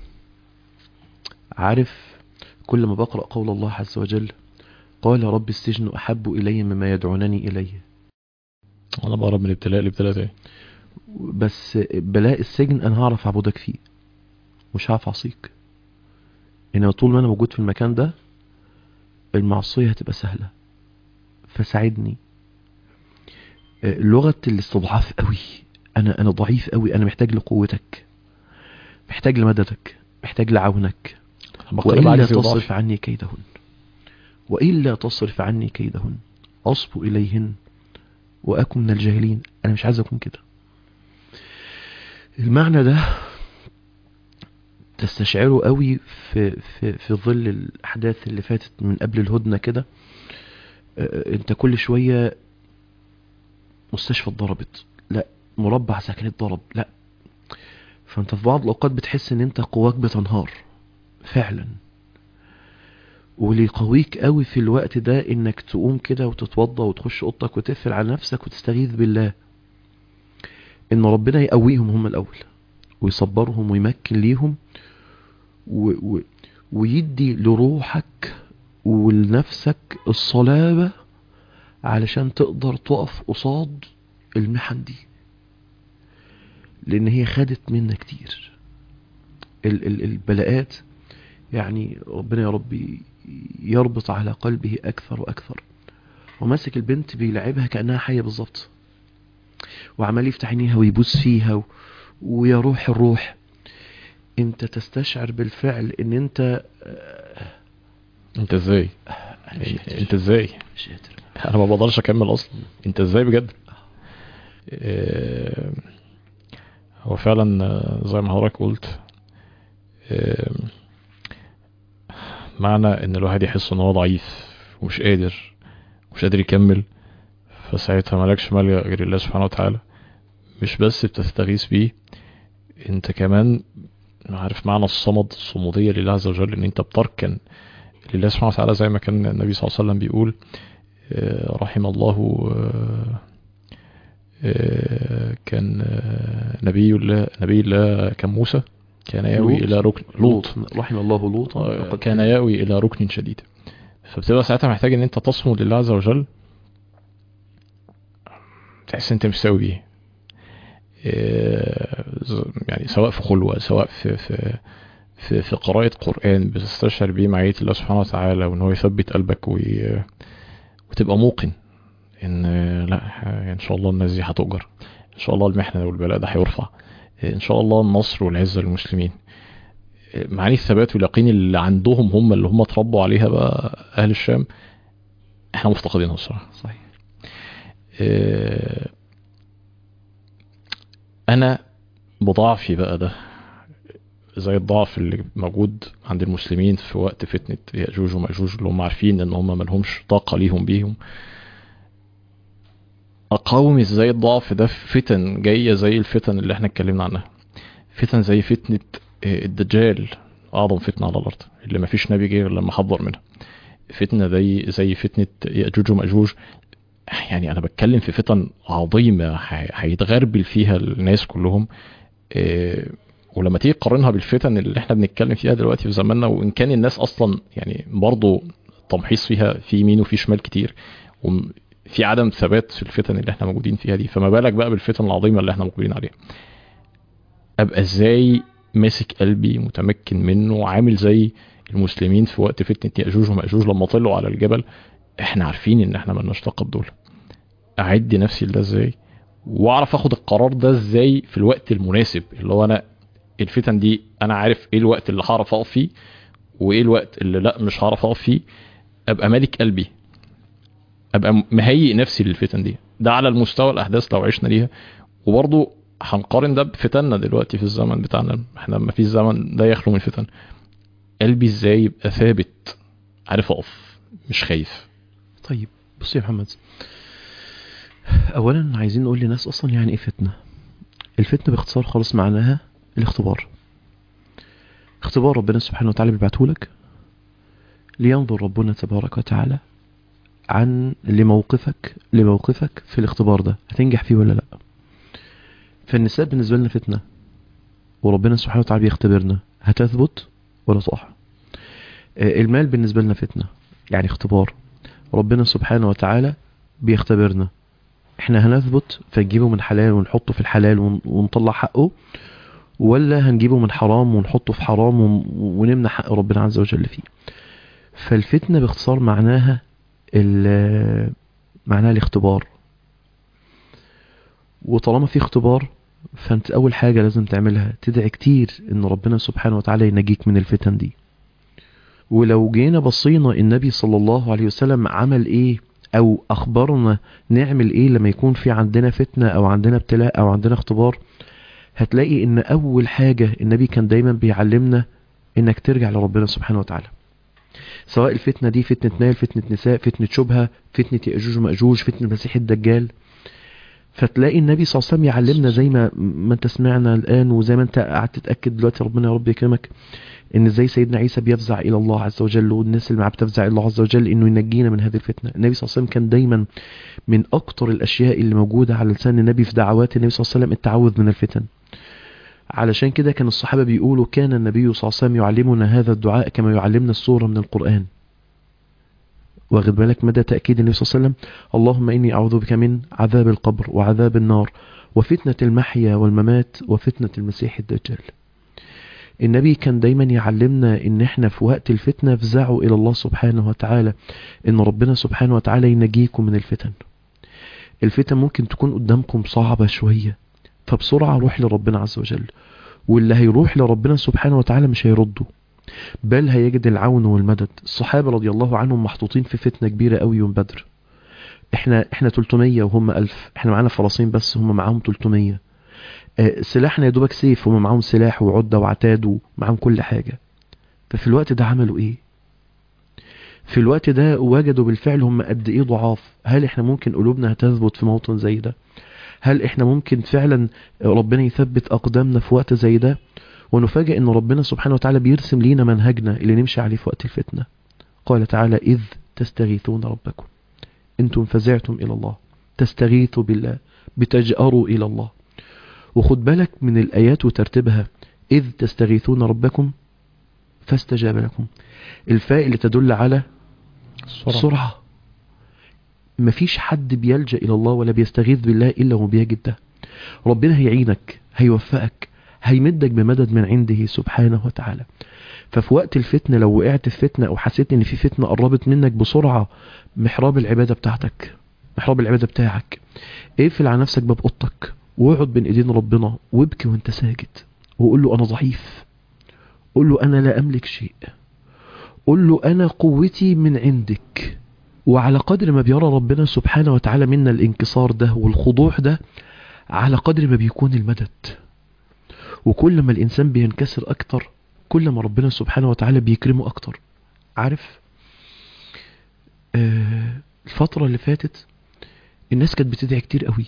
عارف كل ما بقرأ قول الله عز وجل قال رب السجن أحب إلي مما يدعونني إليه انا بهرب من الابتلاء لابتلاء تاني بس بلاء السجن أنا هعرف أعبدك فيه مش هعرف أعصيك إنما طول ما أنا موجود في المكان ده المعصية هتبقى سهلة فساعدني آه، لغة الاستضعاف قوي أنا أنا ضعيف قوي أنا محتاج لقوتك محتاج لمددك محتاج لعونك لما قلب وإلا عجزي تصرف وضعفي عني كيدهن وإلا تصرف عني كيدهن أصب إليهن وأكن من الجاهلين أنا مش عايز أكون كده المعنى ده تستشعره قوي في, في, في ظل الأحداث اللي فاتت من قبل الهدنة كده آه، انت كل شوية مستشفى اتضربت لا مربع سكن اتضرب لا فانت في بعض الأوقات بتحس ان انت قواك بتنهار فعلا واللي يقويك قوي في الوقت ده انك تقوم كده وتتوضى وتخش اوضتك وتقفل على نفسك وتستغيث بالله ان ربنا يقويهم هم الاول ويصبرهم ويمكن ليهم و و ويدي لروحك ولنفسك الصلابة علشان تقدر تقف قصاد المحن دي لان هي خدت منا كتير ال ال البلاءات يعني ربنا يا ربي يربط على قلبه اكثر واكثر وماسك البنت بيلعبها كانها حيه بالظبط وعمال يفتح عينيها ويبوس فيها و... ويا روح الروح انت تستشعر بالفعل ان انت انت ازاي انا مش قادر انت ازاي مش قادر انا ما بقدرش اكمل اصلا انت ازاي بجد آه، هو فعلا آه، زي ما حضرتك قلت آه، معنى ان الواحد يحس ان هو ضعيف ومش قادر مش قادر يكمل فساعتها مالكش ملجأ غير الله سبحانه وتعالى مش بس بتستغيث بيه انت كمان عارف معنى الصمد الصمودية لله عز وجل ان انت بتركن لله سبحانه وتعالى زي ما كان النبي صلى الله عليه وسلم بيقول آه، رحم الله آه، آه، كان آه، نبي الله نبي الله كان موسى كان يأوي لوط. إلى ركن لوط رحم الله لوطا آه، لقد كان يأوي إلى ركن شديد فبتبقى ساعتها محتاج ان انت تصمد لله عز وجل تحس انت مش ساوي بيه آه، ز- يعني سواء في خلوة سواء في في في, في قراءة قرآن بتستشعر بيه معية الله سبحانه وتعالى وان هو يثبت قلبك وي... وتبقى موقن ان آه، لا آه، ان شاء الله الناس دي هتؤجر ان شاء الله المحنة والبلاء ده هيرفع آه، ان شاء الله النصر والعزة للمسلمين آه، معاني الثبات واليقين اللي عندهم هم اللي هم اتربوا عليها بقى اهل الشام احنا مفتقدينها الصراحة صحيح آه، انا بضعفي بقى ده زي الضعف اللي موجود عند المسلمين في وقت فتنة يأجوج ومأجوج اللي هم عارفين ان هم ملهمش طاقة ليهم بيهم اقاوم ازاي الضعف ده في فتن جاية زي الفتن اللي احنا اتكلمنا عنها فتن زي فتنة آه، الدجال اعظم فتنة على الارض اللي مفيش نبي جه غير لما حذر منها فتنة زي زي فتنة يأجوج ومأجوج يعني انا بتكلم في فتن عظيمه ح- هيتغربل فيها الناس كلهم إيه، ولما تيجي تقارنها بالفتن اللي احنا بنتكلم فيها دلوقتي في زماننا وان كان الناس اصلا يعني برضه تمحيص فيها في يمين وفي شمال كتير وفي عدم ثبات في الفتن اللي احنا موجودين فيها دي فما بالك بقى بالفتن العظيمه اللي احنا موجودين عليها ابقى ازاي ماسك قلبي متمكن منه عامل زي المسلمين في وقت فتنه ياجوج وماجوج لما طلعوا على الجبل احنا عارفين ان احنا ملناش طاقه بدول اعد نفسي لده ازاي واعرف اخد القرار ده ازاي في الوقت المناسب اللي هو انا الفتن دي انا عارف ايه الوقت اللي هعرف اقف فيه وايه الوقت اللي لا مش هعرف اقف فيه ابقى مالك قلبي ابقى مهيئ نفسي للفتن دي ده على المستوى الاحداث لو عشنا ليها وبرضه هنقارن ده بفتننا دلوقتي في الزمن بتاعنا احنا ما فيش زمن لا يخلو من فتن قلبي ازاي يبقى ثابت عارف اقف مش خايف طيب بص يا محمد اولا عايزين نقول للناس اصلا يعني ايه فتنه الفتنه باختصار خالص معناها الاختبار اختبار ربنا سبحانه وتعالى بيبعته لك لينظر ربنا تبارك وتعالى عن لموقفك لموقفك في الاختبار ده هتنجح فيه ولا لا فالنساء بالنسبه لنا فتنه وربنا سبحانه وتعالى بيختبرنا هتثبت ولا تقع آه، المال بالنسبه لنا فتنه يعني اختبار ربنا سبحانه وتعالى بيختبرنا احنا هنثبت فنجيبه من حلال ونحطه في الحلال ون- ونطلع حقه ولا هنجيبه من حرام ونحطه في حرام ون- ونمنع حق ربنا عز وجل فيه فالفتنة باختصار معناها ال- معناها الاختبار وطالما في اختبار فانت اول حاجة لازم تعملها تدعي كتير ان ربنا سبحانه وتعالى ينجيك من الفتن دي ولو جينا بصينا النبي صلى الله عليه وسلم عمل ايه او اخبرنا نعمل ايه لما يكون في عندنا فتنة او عندنا ابتلاء او عندنا اختبار هتلاقي ان اول حاجة النبي كان دايما بيعلمنا انك ترجع لربنا سبحانه وتعالى سواء الفتنة دي فتنة مال فتنة نساء فتنة شبهة فتنة يأجوج ومأجوج فتنة المسيح الدجال فتلاقي النبي صلى الله عليه وسلم يعلمنا زي ما ما انت سمعنا الان وزي ما انت قاعد تتاكد دلوقتي ربنا يا رب يكرمك ان ازاي سيدنا عيسى بيفزع الى الله عز وجل والناس اللي معاه بتفزع الى الله عز وجل انه ينجينا من هذه الفتنه النبي صلى الله عليه وسلم كان دايما من اكتر الاشياء اللي موجوده على لسان النبي في دعوات النبي صلى الله عليه وسلم التعوذ من الفتن علشان كده كان الصحابه بيقولوا كان النبي صلى الله عليه وسلم يعلمنا هذا الدعاء كما يعلمنا السوره من القران واخد بالك مدى تأكيد النبي صلى الله عليه وسلم اللهم إني أعوذ بك من عذاب القبر وعذاب النار وفتنة المحيا والممات وفتنة المسيح الدجال النبي كان دايما يعلمنا ان احنا في وقت الفتنة فزعوا الى الله سبحانه وتعالى ان ربنا سبحانه وتعالى ينجيكم من الفتن الفتن ممكن تكون قدامكم صعبة شوية فبسرعة روح لربنا عز وجل واللي هيروح لربنا سبحانه وتعالى مش هيرده بل هيجد العون والمدد الصحابة رضي الله عنهم محطوطين في فتنة كبيرة قوي يوم بدر احنا احنا 300 وهم 1000 احنا معانا فراسين بس هم معاهم 300 اه سلاحنا يا دوبك سيف هم معاهم سلاح وعدة وعتاد ومعاهم كل حاجة ففي الوقت ده عملوا ايه في الوقت ده وجدوا بالفعل هم قد ايه ضعاف هل احنا ممكن قلوبنا هتثبت في موطن زي ده هل احنا ممكن فعلا ربنا يثبت اقدامنا في وقت زي ده ونفاجئ ان ربنا سبحانه وتعالى بيرسم لينا منهجنا اللي نمشي عليه في وقت الفتنة قال تعالى إذ تستغيثون ربكم انتم فزعتم إلى الله تستغيثوا بالله بتجأروا إلى الله وخد بالك من الآيات وترتيبها إذ تستغيثون ربكم فاستجاب لكم الفاء اللي تدل على السرعة سرعة مفيش حد بيلجأ إلى الله ولا بيستغيث بالله إلا وهو بيجد ده ربنا هيعينك هيوفقك هيمدك بمدد من عنده سبحانه وتعالى ففي وقت الفتنة لو وقعت في فتنة أو حسيت إن في فتنة قربت منك بسرعة محراب العبادة بتاعتك محراب العبادة بتاعك اقفل على نفسك باب اوضتك واقعد بين ايدين ربنا وابكي وانت ساجد وقول له انا ضعيف قول له انا لا املك شيء قول له انا قوتي من عندك وعلى قدر ما بيرى ربنا سبحانه وتعالى منا الانكسار ده والخضوع ده على قدر ما بيكون المدد وكل ما الانسان بينكسر اكتر كل ما ربنا سبحانه وتعالى بيكرمه اكتر عارف آه الفترة اللي فاتت الناس كانت بتدعي كتير قوي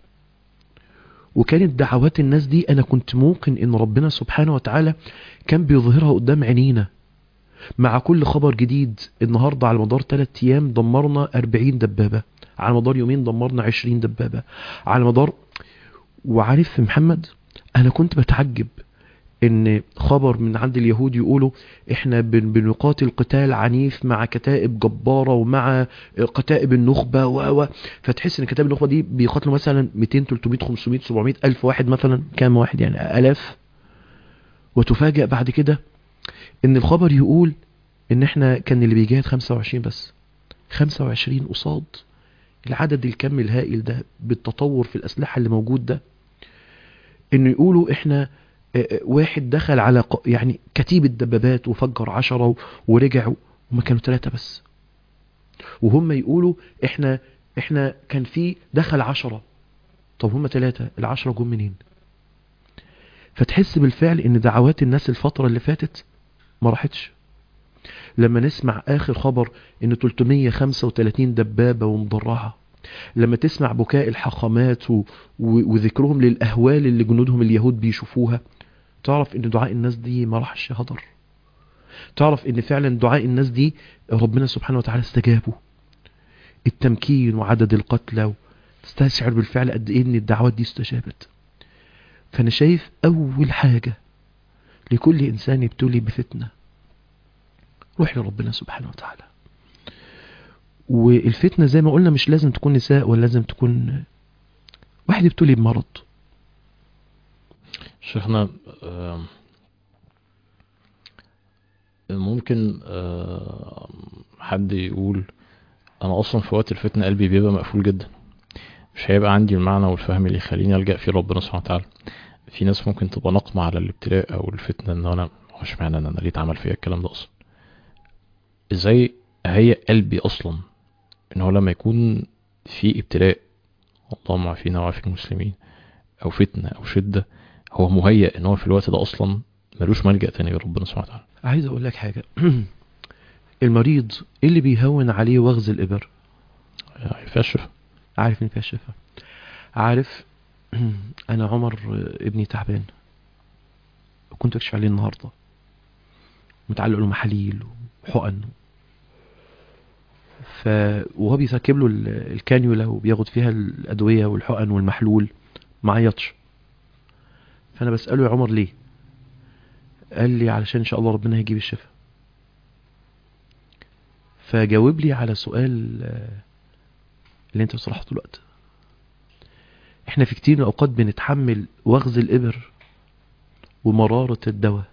وكانت دعوات الناس دي انا كنت موقن ان ربنا سبحانه وتعالى كان بيظهرها قدام عينينا مع كل خبر جديد النهاردة على مدار 3 ايام دمرنا 40 دبابة على مدار يومين دمرنا 20 دبابة على مدار وعارف محمد انا كنت بتعجب ان خبر من عند اليهود يقولوا احنا بن بنقاتل قتال عنيف مع كتائب جبارة ومع كتائب النخبة و و فتحس ان كتائب النخبة دي بيقاتلوا مثلا 200 300 500 700 الف واحد مثلا كام واحد يعني الاف وتفاجأ بعد كده ان الخبر يقول ان احنا كان اللي بيجاهد 25 بس 25 قصاد العدد الكم الهائل ده بالتطور في الاسلحة اللي موجود ده انه يقولوا احنا واحد دخل على يعني كتيبة دبابات وفجر عشرة ورجعوا وما كانوا ثلاثة بس وهم يقولوا احنا احنا كان في دخل عشرة طب هم ثلاثة العشرة جم منين فتحس بالفعل ان دعوات الناس الفترة اللي فاتت ما راحتش لما نسمع اخر خبر ان 335 دبابة ومضرعة لما تسمع بكاء الحاخامات و... و... وذكرهم للأهوال اللي جنودهم اليهود بيشوفوها تعرف ان دعاء الناس دي ما راحش هدر تعرف ان فعلا دعاء الناس دي ربنا سبحانه وتعالى استجابه التمكين وعدد القتلى تستشعر بالفعل قد ايه ان الدعوات دي استجابت فانا شايف اول حاجة لكل انسان يبتلي بفتنة روح لربنا سبحانه وتعالى والفتنة زي ما قلنا مش لازم تكون نساء ولا لازم تكون واحد يبتلي بمرض شيخنا ممكن حد يقول انا اصلا في وقت الفتنة قلبي بيبقى مقفول جدا مش هيبقى عندي المعنى والفهم اللي يخليني الجأ فيه ربنا سبحانه وتعالى في ناس ممكن تبقى نقمة على الابتلاء او الفتنة ان انا مش معنى ان انا ليه اتعمل فيا الكلام ده اصلا ازاي هي قلبي اصلا ان هو لما يكون في ابتلاء اللهم عافينا وعافي المسلمين او فتنة او شدة هو مهيأ ان هو في الوقت ده اصلا ملوش ملجأ تاني غير ربنا سبحانه وتعالى عايز اقول لك حاجة المريض إيه اللي بيهون عليه وغز الإبر يعني فيها الشفاء عارف ان فيها الشفاء عارف انا عمر ابني تعبان كنت اكشف عليه النهارده متعلق له محاليل وحقن ف وهو بيركب له ال- الكانيولا وبياخد فيها الادويه والحقن والمحلول ما عيطش فانا بساله يا عمر ليه قال لي علشان ان شاء الله ربنا هيجيب الشفاء فجاوب لي على سؤال آه، اللي انت بصراحة طول الوقت احنا في كتير من الاوقات بنتحمل وغز الابر ومرارة الدواء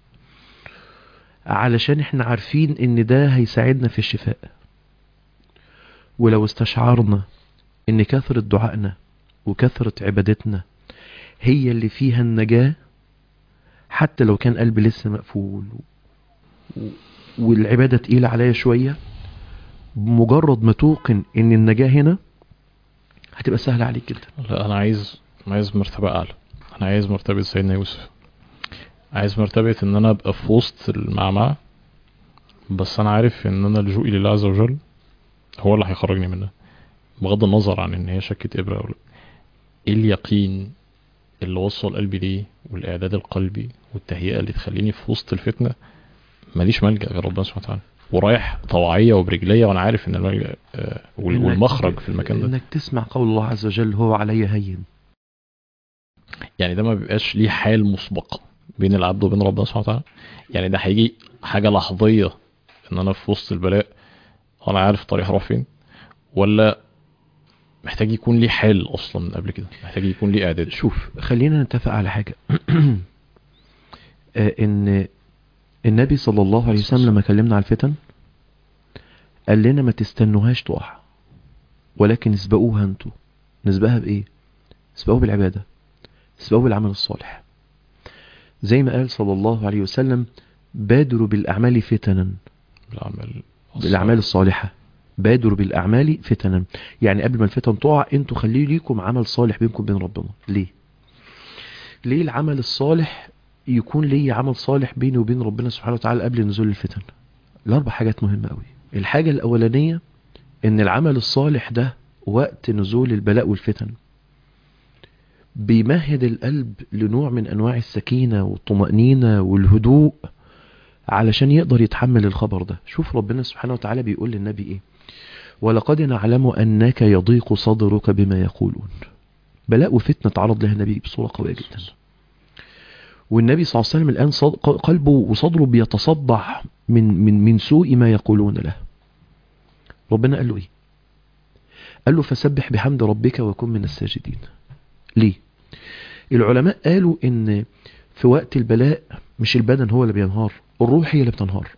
علشان احنا عارفين ان ده هيساعدنا في الشفاء ولو استشعرنا ان كثرة دعائنا وكثرة عبادتنا هي اللي فيها النجاة حتى لو كان قلبي لسه مقفول و... والعبادة تقيلة عليا شوية بمجرد ما توقن ان النجاة هنا هتبقى سهلة عليك جدا لا انا عايز عايز مرتبة اعلى انا عايز مرتبة سيدنا يوسف عايز مرتبة ان انا ابقى في وسط المعمعة بس انا عارف ان انا لجوئي لله عز وجل هو اللي هيخرجني منها بغض النظر عن ان هي شكة ابرة او لا ايه اليقين اللي وصل قلبي ليه والاعداد القلبي والتهيئة اللي تخليني في وسط الفتنة ماليش ملجأ غير ربنا سبحانه وتعالى ورايح طوعية وبرجلية وانا عارف ان الملجأ آه، وال- إنك- والمخرج في المكان ده انك تسمع قول الله عز وجل هو علي هين يعني ده ما بيبقاش ليه حال مسبقة بين العبد وبين ربنا سبحانه وتعالى يعني ده هيجي حاجة لحظية ان انا في وسط البلاء وانا عارف الطريق هروح فين ولا محتاج يكون ليه حال اصلا من قبل كده محتاج يكون ليه اعداد شوف خلينا نتفق على حاجة آه، ان النبي صلى الله عليه وسلم لما كلمنا على الفتن قال لنا ما تستنوهاش تقع ولكن اسبقوها انتوا نسبقها بايه اسبقوها بالعبادة اسبقوها بالعمل الصالح زي ما قال صلى الله عليه وسلم بادروا بالأعمال فتنا بالعمل بالأعمال الصالحة بادروا بالأعمال فتنا يعني قبل ما الفتن تقع انتوا خليه ليكم عمل صالح بينكم وبين ربنا ليه ليه العمل الصالح يكون لي عمل صالح بيني وبين ربنا سبحانه وتعالى قبل نزول الفتن الأربع حاجات مهمة قوي الحاجة الأولانية إن العمل الصالح ده وقت نزول البلاء والفتن بيمهد القلب لنوع من أنواع السكينة والطمأنينة والهدوء علشان يقدر يتحمل الخبر ده شوف ربنا سبحانه وتعالى بيقول للنبي إيه ولقد نعلم أنك يضيق صدرك بما يقولون بلاء وفتنة تعرض لها النبي بصورة قوية جدا والنبي صلى الله عليه وسلم الآن صد... قلبه وصدره بيتصدع من من من سوء ما يقولون له ربنا قال له ايه قال له فسبح بحمد ربك وكن من الساجدين ليه العلماء قالوا ان في وقت البلاء مش البدن هو اللي بينهار الروح هي اللي بتنهار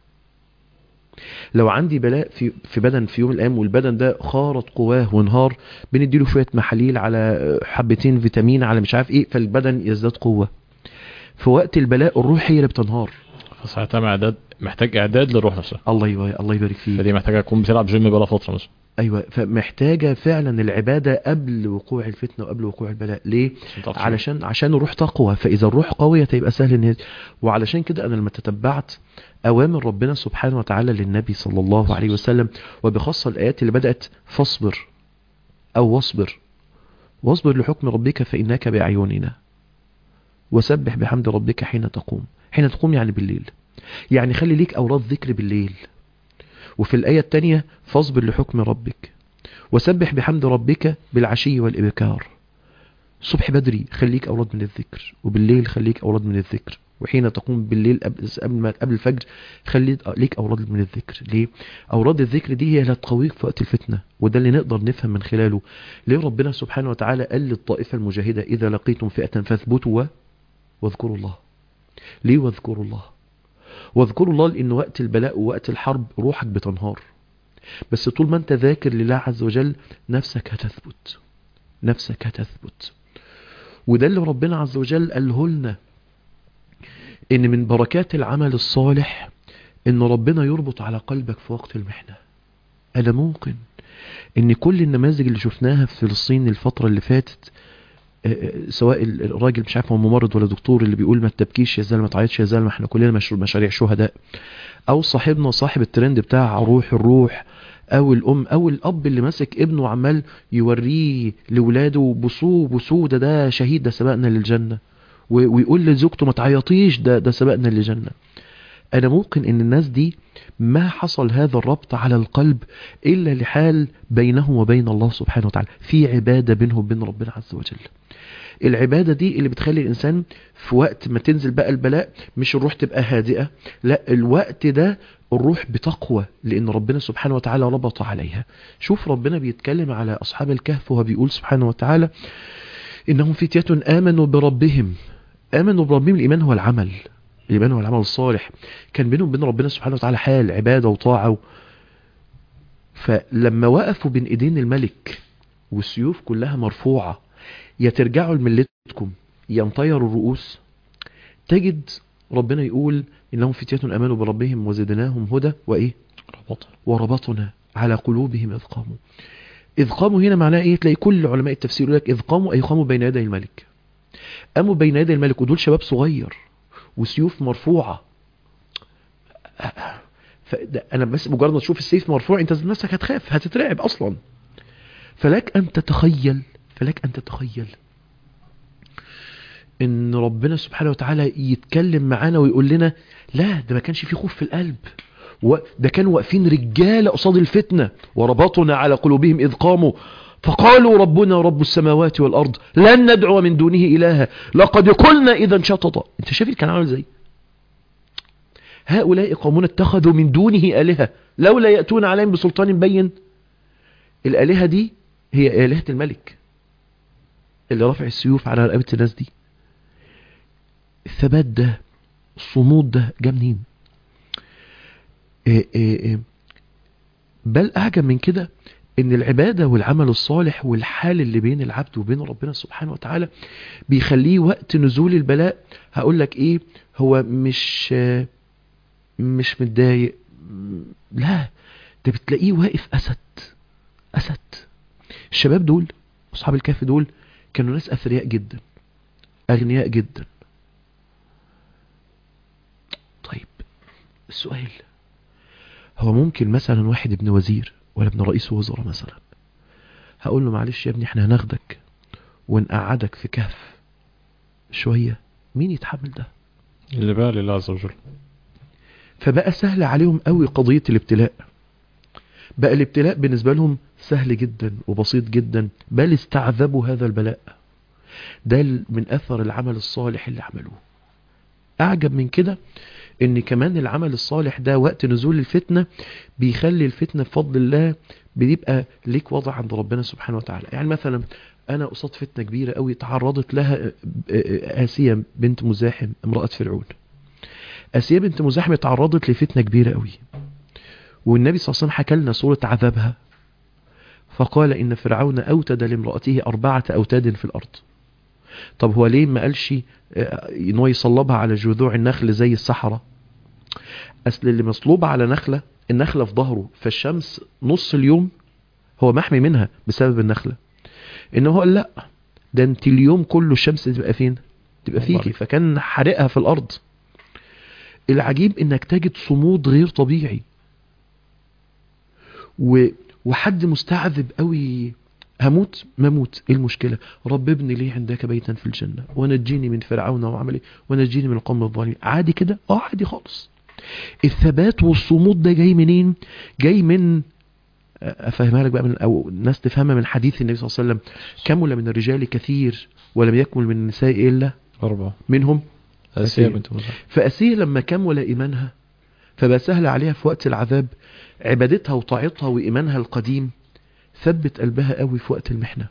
لو عندي بلاء في في بدن في يوم من الايام والبدن ده خارط قواه وانهار بنديله شويه محاليل على حبتين فيتامين على مش عارف ايه فالبدن يزداد قوه في وقت البلاء الروح هي اللي بتنهار فساعتها اعداد محتاج اعداد للروح نفسها الله يبارك الله يبارك فيك فدي محتاجة تكون بتلعب جيم بقى فترة مثلا ايوه فمحتاجه فعلا العباده قبل وقوع الفتنه وقبل وقوع البلاء ليه عشان تعرف علشان عشان الروح تقوى فاذا الروح قويه تبقى سهل ان هي- وعلشان كده انا لما تتبعت اوامر ربنا سبحانه وتعالى للنبي صلى الله عليه وسلم وبخاصه الايات اللي بدات فاصبر او واصبر واصبر لحكم ربك فانك باعيننا وسبح بحمد ربك حين تقوم حين تقوم يعني بالليل يعني خلي ليك اوراد ذكر بالليل وفي الايه الثانيه فاصبر لحكم ربك وسبح بحمد ربك بالعشي والإبكار الصبح بدري خليك أوراد من الذكر وبالليل خليك أوراد من الذكر وحين تقوم بالليل قبل قبل ما قبل الفجر خليك ليك أوراد من الذكر ليه؟ أوراد الذكر دي هي اللي هتقويك في وقت الفتنة وده اللي نقدر نفهم من خلاله ليه ربنا سبحانه وتعالى قال للطائفة المجاهدة إذا لقيتم فئة فاثبتوا و- واذكروا الله ليه واذكروا الله واذكروا الله لأن وقت البلاء ووقت الحرب روحك بتنهار بس طول ما انت ذاكر لله عز وجل نفسك هتثبت نفسك هتثبت وده اللي ربنا عز وجل قاله لنا ان من بركات العمل الصالح ان ربنا يربط على قلبك في وقت المحنة انا موقن ان كل النماذج اللي شفناها في فلسطين الفترة اللي فاتت آه، آه، سواء ال- الراجل مش عارف هو ممرض ولا دكتور اللي بيقول ما تبكيش يا زلمه ما تعيطش يا زلمه احنا كلنا مش- مشاريع شهداء او صاحبنا صاحب الترند بتاع روح الروح او الام او الاب اللي ماسك ابنه وعمال يوريه لاولاده بصوه بصوه ده ده شهيد ده سبقنا للجنه و- ويقول لزوجته ما تعيطيش ده ده سبقنا للجنه انا موقن ان الناس دي ما حصل هذا الربط على القلب الا لحال بينه وبين الله سبحانه وتعالى في عباده بينه وبين ربنا عز وجل العبادة دي اللي بتخلي الإنسان في وقت ما تنزل بقى البلاء مش الروح تبقى هادئة لا الوقت ده الروح بتقوى لأن ربنا سبحانه وتعالى ربط عليها شوف ربنا بيتكلم على أصحاب الكهف وهو بيقول سبحانه وتعالى إنهم فتية آمنوا بربهم آمنوا بربهم الإيمان هو العمل الإيمان هو العمل الصالح كان بينهم وبين ربنا سبحانه وتعالى حال عبادة وطاعة فلما وقفوا بين إيدين الملك والسيوف كلها مرفوعة يا ترجعوا لملتكم يا انطيروا الرؤوس تجد ربنا يقول إنهم فتية آمنوا بربهم وزدناهم هدى وإيه ربط وربطنا على قلوبهم إذ قاموا إذ قاموا هنا معناه إيه تلاقي كل علماء التفسير يقول لك إذ قاموا أي قاموا بين يدي الملك قاموا بين يدي الملك ودول شباب صغير وسيوف مرفوعة فده أنا بس مجرد ما تشوف السيف مرفوع أنت نفسك هتخاف هتترعب أصلا فلك أن تتخيل فلك أن تتخيل ان ربنا سبحانه وتعالى يتكلم معانا ويقول لنا لا ده ما كانش في خوف في القلب و- ده كانوا واقفين رجاله قصاد الفتنه وربطنا على قلوبهم اذ قاموا فقالوا ربنا رب السماوات والارض لن ندعو من دونه الها لقد قلنا اذا شططا انت شايف كان عامل ازاي هؤلاء قومون اتخذوا من دونه الهه لولا ياتون عليهم بسلطان بين الالهه دي هي الهه الملك اللي رافع السيوف على رقبه الناس دي الثبات ده الصمود ده جه منين إيه إيه إيه بل اعجب من كده ان العباده والعمل الصالح والحال اللي بين العبد وبين ربنا سبحانه وتعالى بيخليه وقت نزول البلاء هقول لك ايه هو مش آه، مش متضايق م- لا ده بتلاقيه واقف اسد اسد الشباب دول اصحاب الكهف دول كانوا ناس اثرياء جدا اغنياء جدا طيب السؤال هو ممكن مثلا واحد ابن وزير ولا ابن رئيس وزراء مثلا هقول له معلش يا ابني احنا هناخدك ونقعدك في كهف شوية مين يتحمل ده اللي بقى لله عز وجل فبقى سهل عليهم قوي قضية الابتلاء بقى الابتلاء بالنسبة لهم سهل جدا وبسيط جدا بل استعذبوا هذا البلاء ده ال- من أثر العمل الصالح اللي عملوه أعجب من كده ان كمان العمل الصالح ده وقت نزول الفتنة بيخلي الفتنة بفضل الله بيبقى ليك وضع عند ربنا سبحانه وتعالى يعني مثلا انا قصاد فتنة كبيرة قوي تعرضت لها آسية بنت مزاحم امرأة فرعون آسية بنت مزاحم تعرضت لفتنة كبيرة قوي والنبي صلى الله عليه وسلم حكى لنا سورة عذابها فقال إن فرعون أوتد لامرأته أربعة أوتاد في الأرض طب هو ليه ما قالش آه، ان هو يصلبها على جذوع النخل زي الصحراء اصل اللي مصلوب على نخلة النخلة في ظهره فالشمس نص اليوم هو محمي منها بسبب النخلة ان هو قال لا ده انت اليوم كله الشمس تبقى فين تبقى الله فيكي عليك. فكان حرقها في الارض العجيب انك تجد صمود غير طبيعي و... وحد مستعذب قوي هموت ما موت ايه المشكلة رب ابني لي عندك بيتا في الجنة ونجيني من فرعون وعمله ونجيني من القوم الظالمين عادي كده اه عادي خالص الثبات والصمود ده جاي منين جاي من افهمها لك بقى من او الناس تفهمها من حديث النبي صلى الله عليه وسلم كمل من الرجال كثير ولم يكمل من النساء الا أربعة منهم آسيا آسيا. بنت مزاحم فأسية لما كمل إيمانها فبقى سهل عليها في وقت العذاب عبادتها وطاعتها وإيمانها القديم ثبت قلبها قوي في وقت المحنة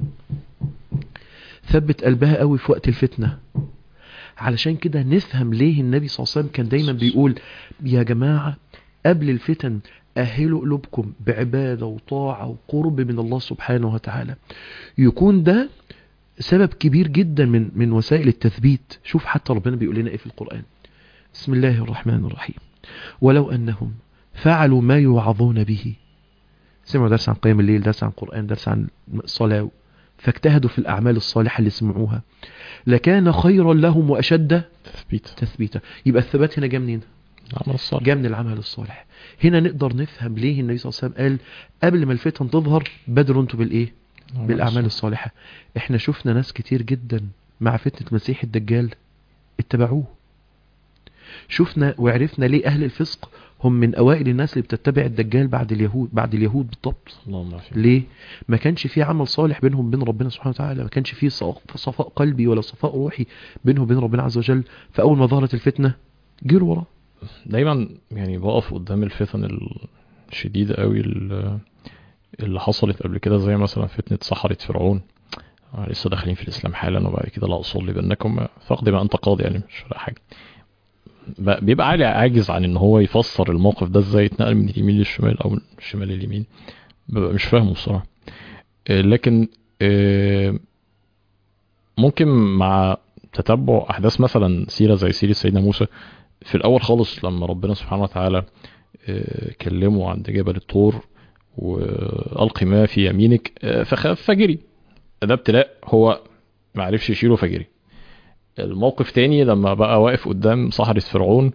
ثبت قلبها قوي في وقت الفتنة علشان كده نفهم ليه النبي صلى الله عليه وسلم كان دايما بيقول يا جماعة قبل الفتن أهلوا قلوبكم بعبادة وطاعة وقرب من الله سبحانه وتعالى يكون ده سبب كبير جدا من من وسائل التثبيت شوف حتى ربنا بيقول لنا ايه في القرآن بسم الله الرحمن الرحيم ولو أنهم فعلوا ما يوعظون به سمعوا درس عن قيام الليل درس عن قرآن درس عن صلاة فاجتهدوا في الأعمال الصالحة اللي سمعوها لكان خيرا لهم وأشد تثبيت تثبيتا يبقى الثبات هنا جاء منين العمل الصالح جاء من العمل الصالح هنا نقدر نفهم ليه النبي صلى الله عليه وسلم قال قبل ما الفتن تظهر بدروا انتوا بالايه بالاعمال الصالحه احنا شفنا ناس كتير جدا مع فتنه مسيح الدجال اتبعوه شفنا وعرفنا ليه اهل الفسق هم من اوائل الناس اللي بتتبع الدجال بعد اليهود بعد اليهود بالضبط اللهم عافيك ليه ما كانش في عمل صالح بينهم وبين ربنا سبحانه وتعالى ما كانش في صف- صفاء قلبي ولا صفاء روحي بينهم وبين ربنا عز وجل فاول ما ظهرت الفتنه جروا وراه دايما يعني بقف قدام الفتن الشديدة قوي ال- اللي حصلت قبل كده زي مثلا فتنة سحرة فرعون آه، لسه داخلين في الإسلام حالا وبعد كده لا أصلي بأنكم فاقد ما أنت قاضي يعني مش فارق حاجة ب- بيبقى عالي عاجز عن إن هو يفسر الموقف ده إزاي اتنقل من اليمين للشمال أو من الشمال لليمين ببقى مش فاهمه بصراحة آه، لكن آه، ممكن مع تتبع أحداث مثلا سيرة زي سيرة سيدنا موسى في الأول خالص لما ربنا سبحانه وتعالى آه، كلمه عند جبل الطور وألقي ما في يمينك آه، فخاف فجري ده ابتلاء هو ما عرفش يشيله فجري الموقف تاني لما بقى واقف قدام سحرة فرعون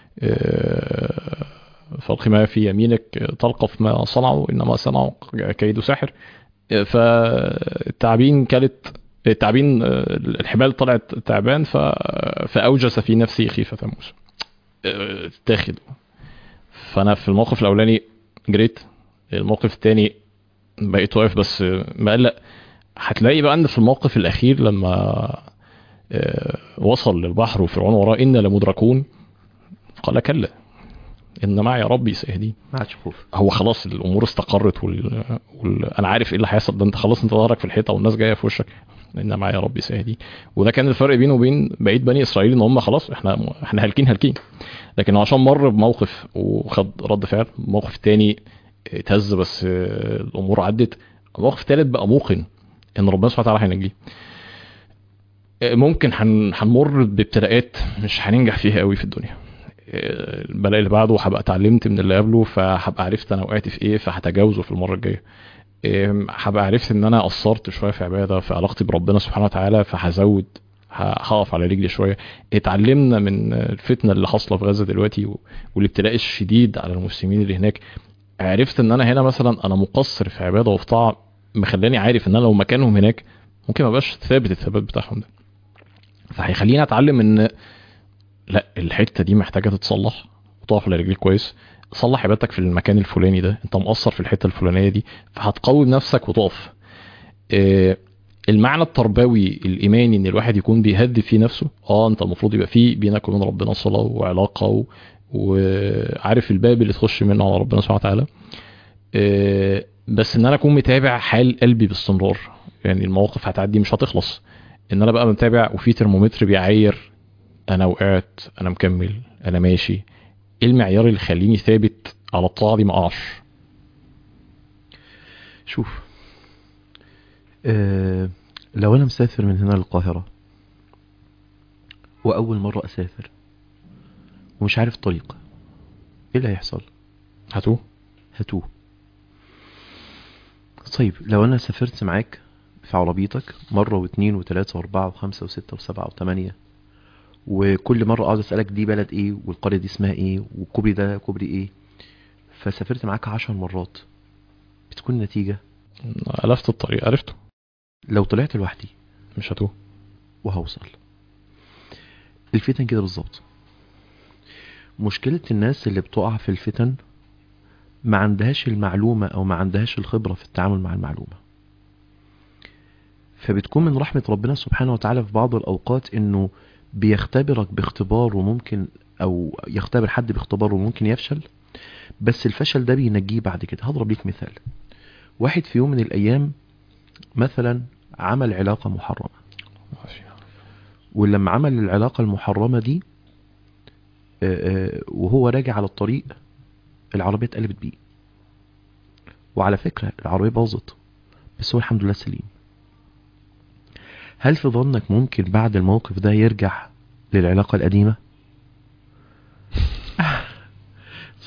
آه، فألقي ما في يمينك آه، تلقف ما صنعوا إنما صنعوا كيد ساحر آه، فالتعابين كانت التعابين آه، الحبال طلعت تعبان ف... فأوجس في نفسه خيفة موسى آه، اتاخد فأنا في الموقف الأولاني جريت الموقف التاني بقيت واقف بس مقلق هتلاقي بقى ان في الموقف الاخير لما آه، وصل للبحر وفرعون وراه إنا لمدركون قال كلا إن معي ربي سيهدين ما عادش خوف هو خلاص الامور استقرت وال... وال... انا عارف ايه اللي هيحصل ده انت خلاص انت ظهرك في الحيطه والناس جايه في وشك ان معايا ربي سيهدي وده كان الفرق بينه وبين بقيه بني اسرائيل ان هم خلاص احنا احنا هالكين هالكين لكن هو عشان مر بموقف وخد رد فعل الموقف التاني اتهز بس آه، الامور عدت الموقف التالت بقى موقن ان ربنا سبحانه وتعالى هينجيه آه، ممكن هن- هنمر بابتلاءات مش هننجح فيها قوي في الدنيا آه، البلاء اللي بعده هبقى اتعلمت من اللي قبله فهبقى عرفت انا وقعت في ايه فهتجاوزه في المره الجايه آم، هبقى عرفت ان انا قصرت شويه في عباده في علاقتي بربنا سبحانه وتعالى فهزود ه- هقف على رجلي شويه اتعلمنا من الفتنه اللي حاصله في غزه دلوقتي و- والابتلاء الشديد على المسلمين اللي هناك عرفت ان انا هنا مثلا انا مقصر في عباده وفي طاعه مخلاني عارف ان انا لو مكانهم هناك ممكن ما بقاش ثابت الثبات بتاعهم ده فهيخليني اتعلم ان لا الحته دي محتاجه تتصلح وتقف على رجليك كويس صلح عبادتك في المكان الفلاني ده انت مقصر في الحته الفلانيه دي فهتقوي بنفسك وتقف آه، المعنى التربوي الايماني ان الواحد يكون بيهدي فيه نفسه اه انت المفروض يبقى فيه بينك وبين ربنا صلاه وعلاقه و... وعارف الباب اللي تخش منه على ربنا سبحانه وتعالى آه، بس ان انا اكون متابع حال قلبي باستمرار يعني المواقف هتعدي مش هتخلص ان انا بقى متابع وفي ترمومتر بيعاير انا وقعت انا مكمل انا ماشي ايه المعيار اللي يخليني ثابت على الطاعه دي ما اقعش شوف آه لو انا مسافر من هنا للقاهرة واول مرة اسافر ومش عارف الطريق ايه اللي هيحصل هاتوه هاتوه طيب لو انا سافرت معاك في عربيتك مرة واثنين وثلاثة واربعة وخمسة وستة وسبعة وثمانية وكل مرة اقعد اسألك دي بلد ايه والقرية دي اسمها ايه والكوبري ده كوبري ايه فسافرت معاك عشر مرات بتكون النتيجة الفت الطريق عرفته لو طلعت لوحدي مش هاتوه وهوصل الفتن كده بالظبط مشكلة الناس اللي بتقع في الفتن ما عندهاش المعلومة او ما عندهاش الخبرة في التعامل مع المعلومة فبتكون من رحمة ربنا سبحانه وتعالى في بعض الاوقات انه بيختبرك باختبار وممكن او يختبر حد باختبار وممكن يفشل بس الفشل ده بينجيه بعد كده هضرب ليك مثال واحد في يوم من الايام مثلا عمل علاقة محرمة ولما عمل العلاقة المحرمة دي آه، آه، وهو راجع على الطريق العربية اتقلبت بيه وعلى فكرة العربية باظت بس هو الحمد لله سليم هل في ظنك ممكن بعد الموقف ده يرجع للعلاقة القديمة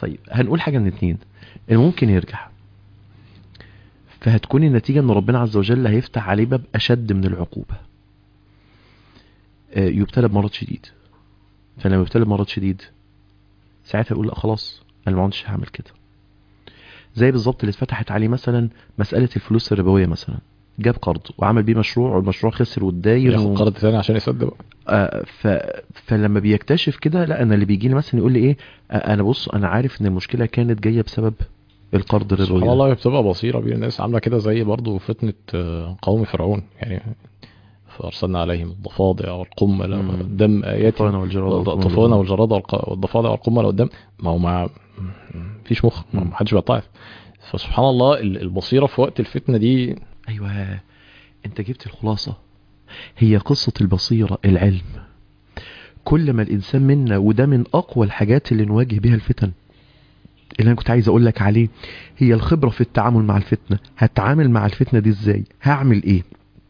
طيب هنقول حاجة من اتنين إن ممكن يرجع فهتكون النتيجة ان ربنا عز وجل هيفتح عليه باب اشد من العقوبة آه، يبتلى بمرض شديد فلما يبتلى بمرض شديد ساعتها يقول لا خلاص انا ما عدتش هعمل كده زي بالظبط اللي اتفتحت عليه مثلا مسألة الفلوس الربوية مثلا جاب قرض وعمل بيه مشروع والمشروع خسر واتداين ياخد و... قرض تاني عشان يسد بقى آه، ف... فلما بيكتشف كده لا انا اللي بيجي لي مثلا يقول لي ايه آه، انا بص انا عارف ان المشكله كانت جايه بسبب القرض الربوي سبحان ده. الله بتبقى بصيرة بين الناس عاملة كده زي برضو فتنة آه، قوم فرعون يعني فأرسلنا عليهم الضفادع والقمل مم. والدم آيات الطوفان والجراد والقمل. الطوفان والجراد والق- والضفادع والقمل والدم ما هو ما فيش مخ ما مم. حدش بيطلع فسبحان الله ال- البصيرة في وقت الفتنة دي ايوه انت جبت الخلاصه هي قصه البصيره العلم كل ما الانسان منا وده من اقوى الحاجات اللي نواجه بيها الفتن اللي انا كنت عايز اقول لك عليه هي الخبره في التعامل مع الفتنه هتعامل مع الفتنه دي ازاي هعمل ايه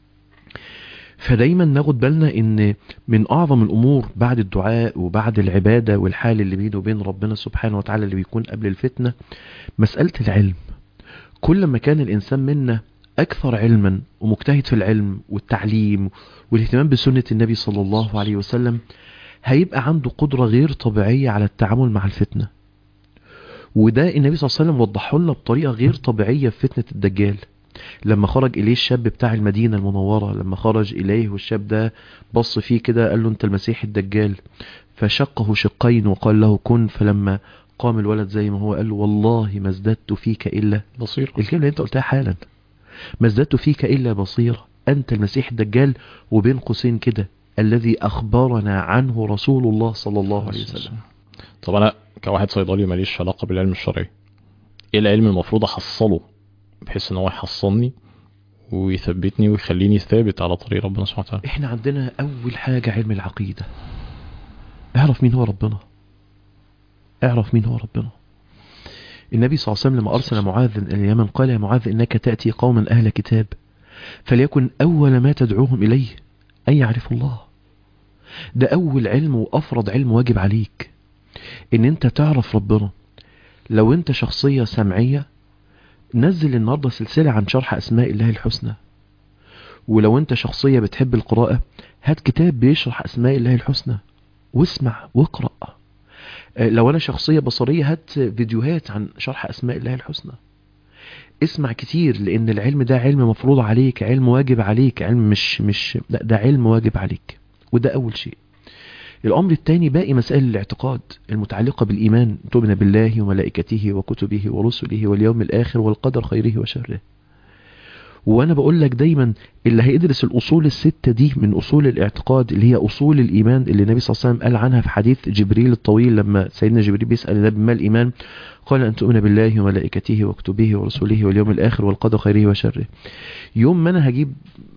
فدايما ناخد بالنا ان من اعظم الامور بعد الدعاء وبعد العباده والحال اللي بينه وبين ربنا سبحانه وتعالى اللي بيكون قبل الفتنه مساله العلم كل ما كان الانسان منا اكثر علما ومجتهد في العلم والتعليم والاهتمام بسنه النبي صلى الله عليه وسلم هيبقى عنده قدره غير طبيعيه على التعامل مع الفتنه وده النبي صلى الله عليه وسلم وضحه لنا بطريقه غير طبيعيه في فتنه الدجال لما خرج اليه الشاب بتاع المدينه المنوره لما خرج اليه والشاب ده بص فيه كده قال له انت المسيح الدجال فشقه شقين وقال له كن فلما قام الولد زي ما هو قال له والله ما ازددت فيك الا بصيرة الكلمه اللي انت قلتها حالا ما ازددت فيك الا بصيره انت المسيح الدجال وبين قوسين كده الذي اخبرنا عنه رسول الله صلى الله عليه وسلم طب انا كواحد صيدلي ماليش علاقة بالعلم الشرعي ايه العلم المفروض احصله بحيث ان هو يحصلني ويثبتني ويخليني ثابت على طريق ربنا سبحانه وتعالى احنا عندنا اول حاجة علم العقيدة اعرف مين هو ربنا اعرف مين هو ربنا النبي صلى الله عليه وسلم لما ارسل معاذ الى اليمن قال يا معاذ انك تأتي قوما اهل كتاب فليكن اول ما تدعوهم اليه ان يعرفوا الله ده اول علم وافرض علم واجب عليك ان انت تعرف ربنا لو انت شخصية سمعية نزل النهاردة سلسلة عن شرح اسماء الله الحسنى ولو انت شخصية بتحب القراءة هات كتاب بيشرح اسماء الله الحسنى واسمع واقرأ آه، لو انا شخصية بصرية هات فيديوهات عن شرح اسماء الله الحسنى اسمع كتير لان العلم ده علم مفروض عليك علم واجب عليك علم مش مش لا ده علم واجب عليك وده اول شيء الامر الثاني باقي مسائل الاعتقاد المتعلقة بالايمان تؤمن بالله وملائكته وكتبه ورسله واليوم الاخر والقدر خيره وشره وانا بقول لك دايما اللي هيدرس الاصول الستة دي من اصول الاعتقاد اللي هي اصول الايمان اللي النبي صلى الله عليه وسلم قال عنها في حديث جبريل الطويل لما سيدنا جبريل بيسأل النبي ما الايمان قال ان تؤمن بالله وملائكته وكتبه ورسله واليوم الاخر والقدر خيره وشره يوم ما انا هجيب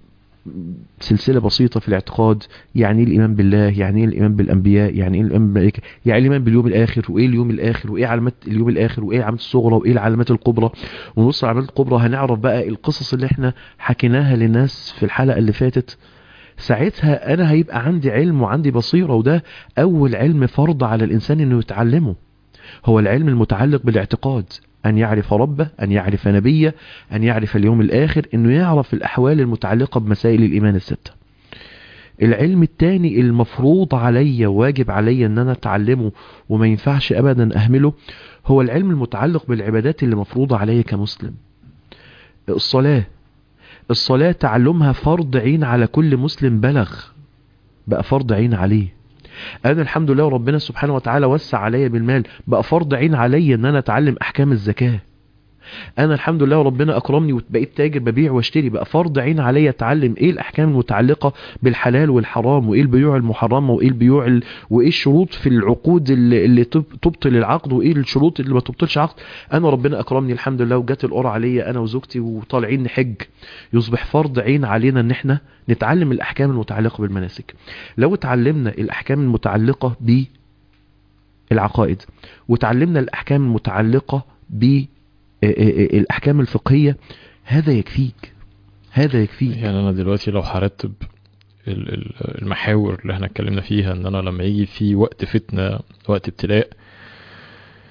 سلسلة بسيطة في الاعتقاد يعني ايه الإيمان بالله يعني ايه الإيمان بالأنبياء يعني ايه الإيمان بالملائكة يعني ايه الإيمان باليوم الآخر وإيه اليوم الآخر وإيه علامات اليوم الآخر وإيه العلامات الصغرى وإيه العلامات الكبرى ونص العلامات الكبرى هنعرف بقى القصص اللي احنا حكيناها للناس في الحلقة اللي فاتت ساعتها أنا هيبقى عندي علم وعندي بصيرة وده أول علم فرض على الإنسان إنه يتعلمه هو العلم المتعلق بالاعتقاد أن يعرف ربه أن يعرف نبيه أن يعرف اليوم الآخر أنه يعرف الأحوال المتعلقة بمسائل الإيمان الستة العلم الثاني المفروض عليا واجب عليا أن أنا أتعلمه وما ينفعش أبدا أهمله هو العلم المتعلق بالعبادات اللي مفروضة عليا كمسلم الصلاة الصلاة تعلمها فرض عين على كل مسلم بلغ بقى فرض عين عليه انا الحمد لله ربنا سبحانه وتعالى وسع عليا بالمال بقى فرض عين عليا ان انا اتعلم احكام الزكاه انا الحمد لله ربنا اكرمني وبقيت تاجر ببيع واشتري بقى فرض عين عليا اتعلم ايه الاحكام المتعلقه بالحلال والحرام وايه البيوع المحرمه وايه البيوع ال... وايه الشروط في العقود اللي, اللي تب- تبطل العقد وايه الشروط اللي ما تبطلش عقد انا ربنا اكرمني الحمد لله وجات القرعه عليا انا وزوجتي وطالعين نحج يصبح فرض عين علينا ان احنا نتعلم الاحكام المتعلقه بالمناسك لو اتعلمنا الاحكام المتعلقه بالعقائد وتعلمنا الاحكام المتعلقه ب آه، آه، آه، الاحكام الفقهيه هذا يكفيك هذا يكفيك يعني انا دلوقتي لو هرتب ال- ال- المحاور اللي احنا اتكلمنا فيها ان انا لما يجي في وقت فتنة وقت ابتلاء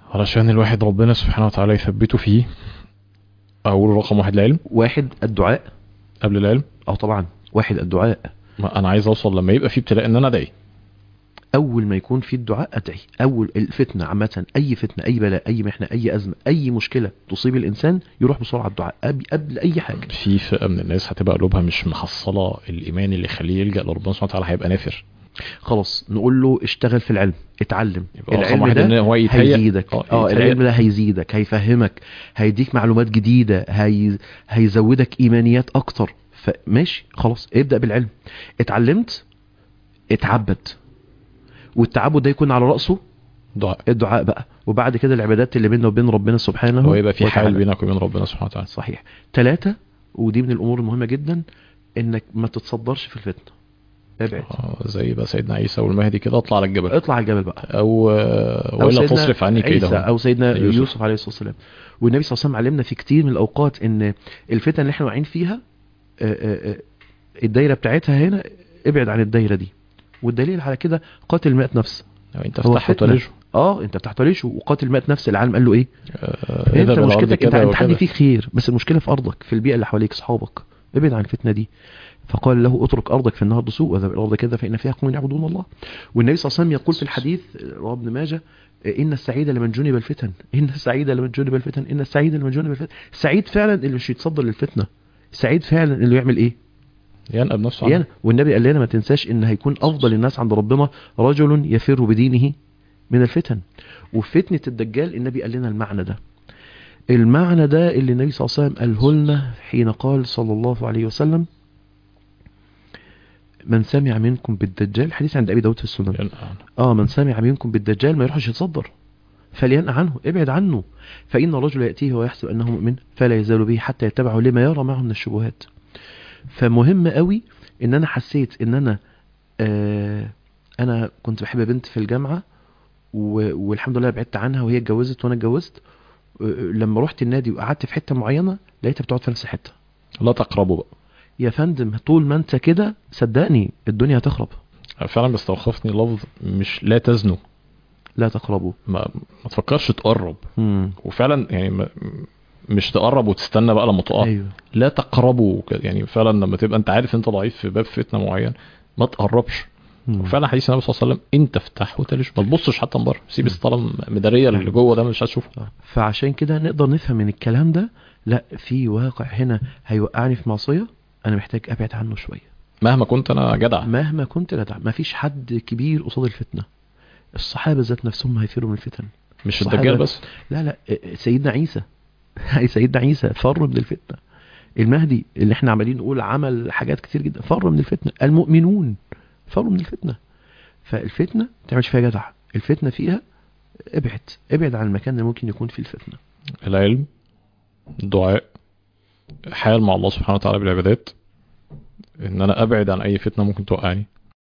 علشان الواحد ربنا سبحانه وتعالى يثبته فيه اقول رقم واحد العلم واحد الدعاء قبل العلم اه طبعا واحد الدعاء ما انا عايز اوصل لما يبقى في ابتلاء ان انا ادعي اول ما يكون في الدعاء ادعي اول الفتنه عامه اي فتنه اي بلاء اي محنه اي ازمه اي مشكله تصيب الانسان يروح بسرعه الدعاء قبل, قبل اي حاجه في فئه من الناس هتبقى قلوبها مش محصله الايمان اللي يخليه يلجا لربنا سبحانه وتعالى هيبقى نافر خلاص نقول له اشتغل في العلم اتعلم يبقى رقم العلم واحد ده ان هو يتهيأ هيزيدك اه اه يتهيأ. العلم ده هيزيدك هيفهمك هيديك معلومات جديده هي... هيزودك ايمانيات اكتر فماشي خلاص ابدا بالعلم اتعلمت اتعبد والتعبد ده يكون على راسه دعاء الدعاء بقى وبعد كده العبادات اللي بيننا وبين ربنا سبحانه هو يبقى في حال وتعالى. بينك وبين ربنا سبحانه وتعالى صحيح ثلاثة ودي من الامور المهمه جدا انك ما تتصدرش في الفتنه ابعد آه، زي بقى سيدنا عيسى والمهدي كده اطلع على الجبل اطلع على الجبل بقى او آه، أو ولا سيدنا تصرف عني عيسى كيدهم او سيدنا يوسف. يوسف, عليه الصلاه والسلام والنبي صلى الله عليه وسلم علمنا في كتير من الاوقات ان الفتن اللي احنا واقعين فيها آه، آه، آه، الدايره بتاعتها هنا ابعد عن الدايره دي والدليل على كده قاتل 100 نفس لو انت هو افتح فتنة. وتلجه اه انت بتحترش وقاتل 100 نفس العالم قال له ايه آه، انت إذا بالأرض مشكلتك انت كذا انت عندي وكذا. فيك خير بس المشكله في ارضك في البيئه اللي حواليك اصحابك ابعد عن الفتنه دي فقال له اترك ارضك في النهر سوء واذهب الى الارض كذا فان فيها قوم يعبدون الله والنبي صلى الله عليه وسلم يقول في الحديث رواه ابن ماجه ان السعيد لمن جنب الفتن ان السعيد لمن جنب الفتن ان السعيد لمن جنب الفتن السعيد فعلا اللي مش يتصدر للفتنه السعيد فعلا اللي يعمل ايه ينقب نفسه عنه يعني والنبي قال لنا ما تنساش ان هيكون افضل الناس عند ربنا رجل يفر بدينه من الفتن وفي فتنة الدجال النبي قال لنا المعنى ده المعنى ده اللي النبي صلى الله عليه وسلم قاله لنا حين قال صلى الله عليه وسلم من سمع منكم بالدجال الحديث عند ابي داود في السنن ينقب عنه. اه من سمع منكم بالدجال ما يروحش يتصدر فلينأ عنه ابعد عنه فإن الرجل يأتيه ويحسب أنه مؤمن فلا يزال به حتى يتبعه لما يرى معه من الشبهات فمهم قوي ان انا حسيت ان انا آه انا كنت بحب بنت في الجامعة و- والحمد لله بعدت عنها وهي اتجوزت وانا اتجوزت آه، لما رحت النادي وقعدت في حتة معينة لقيتها بتقعد في نفس الحتة لا تقربوا بقى يا فندم طول ما انت كده صدقني الدنيا هتخرب فعلا بيستوقفني لفظ مش لا تزنوا لا تقربوا ما, ما تفكرش تقرب مم. وفعلا يعني ما مش تقرب وتستنى بقى لما تقع ايوه لا تقربوا كده. يعني فعلا لما تبقى انت عارف انت ضعيف في باب فتنه معين ما تقربش مم. وفعلا حديث النبي صلى الله عليه وسلم انت افتح وتلج ما تبصش حتى من بره سيب الستاره مداريه اللي جوه ده مش هتشوفه آه. فعشان كده نقدر نفهم من الكلام ده لا في واقع هنا هيوقعني في معصية انا محتاج ابعد عنه شوية مهما كنت انا جدع مهما كنت جدع مفيش حد كبير قصاد الفتنة الصحابة ذات نفسهم هيفروا من الفتن مش صحابة- الدجال بس لا لا سيدنا عيسى سيدنا عيسى فر من الفتنة المهدي اللي احنا عمالين نقول عمل حاجات كتير جدا فر من الفتنة المؤمنون فروا من الفتنة فالفتنة ما تعملش فيها جدع الفتنة فيها ابعد ابعد عن المكان اللي ممكن يكون فيه الفتنة العلم الدعاء حال مع الله سبحانه وتعالى بالعبادات ان انا ابعد عن اي فتنه ممكن توقعني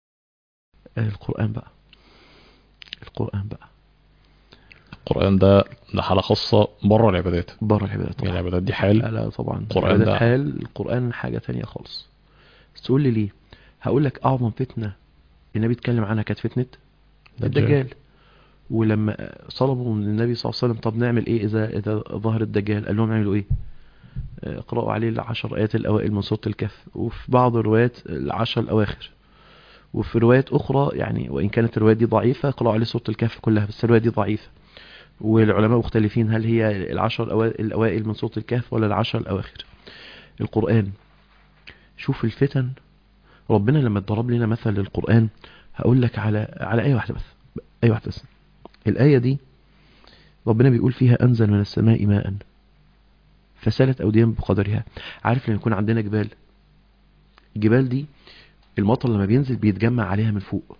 القرآن بقى القرآن بقى القران ده ده حاله خاصه بره العبادات بره العبادات يعني طبعا العبادات دي حال لا لا طبعا القرآن العبادات ده- حال القرآن حاجة تانية خالص بس تقول لي ليه هقول لك أعظم فتنة النبي اتكلم عنها كانت فتنة دجال. الدجال ولما طلبوا من النبي صلى الله عليه وسلم طب نعمل ايه اذا اذا ظهر الدجال قال لهم اعملوا ايه آه، اقرأوا عليه العشر ايات الاوائل من سورة الكهف وفي بعض الروايات العشر الاواخر وفي روايات اخرى يعني وان كانت الرواية دي ضعيفة اقرأوا عليه سورة الكهف كلها بس الرواية دي ضعيفة والعلماء مختلفين هل هي العشر الأوا- الاوائل من سورة الكهف ولا العشر الاواخر القرآن شوف الفتن ربنا لما ضرب لنا مثل للقرآن هقول لك على على آية واحدة بس آية واحدة بس الآية دي ربنا بيقول فيها أنزل من السماء ماء فسالت أوديان بقدرها عارف لما يكون عندنا جبال الجبال دي المطر لما بينزل بيتجمع عليها من فوق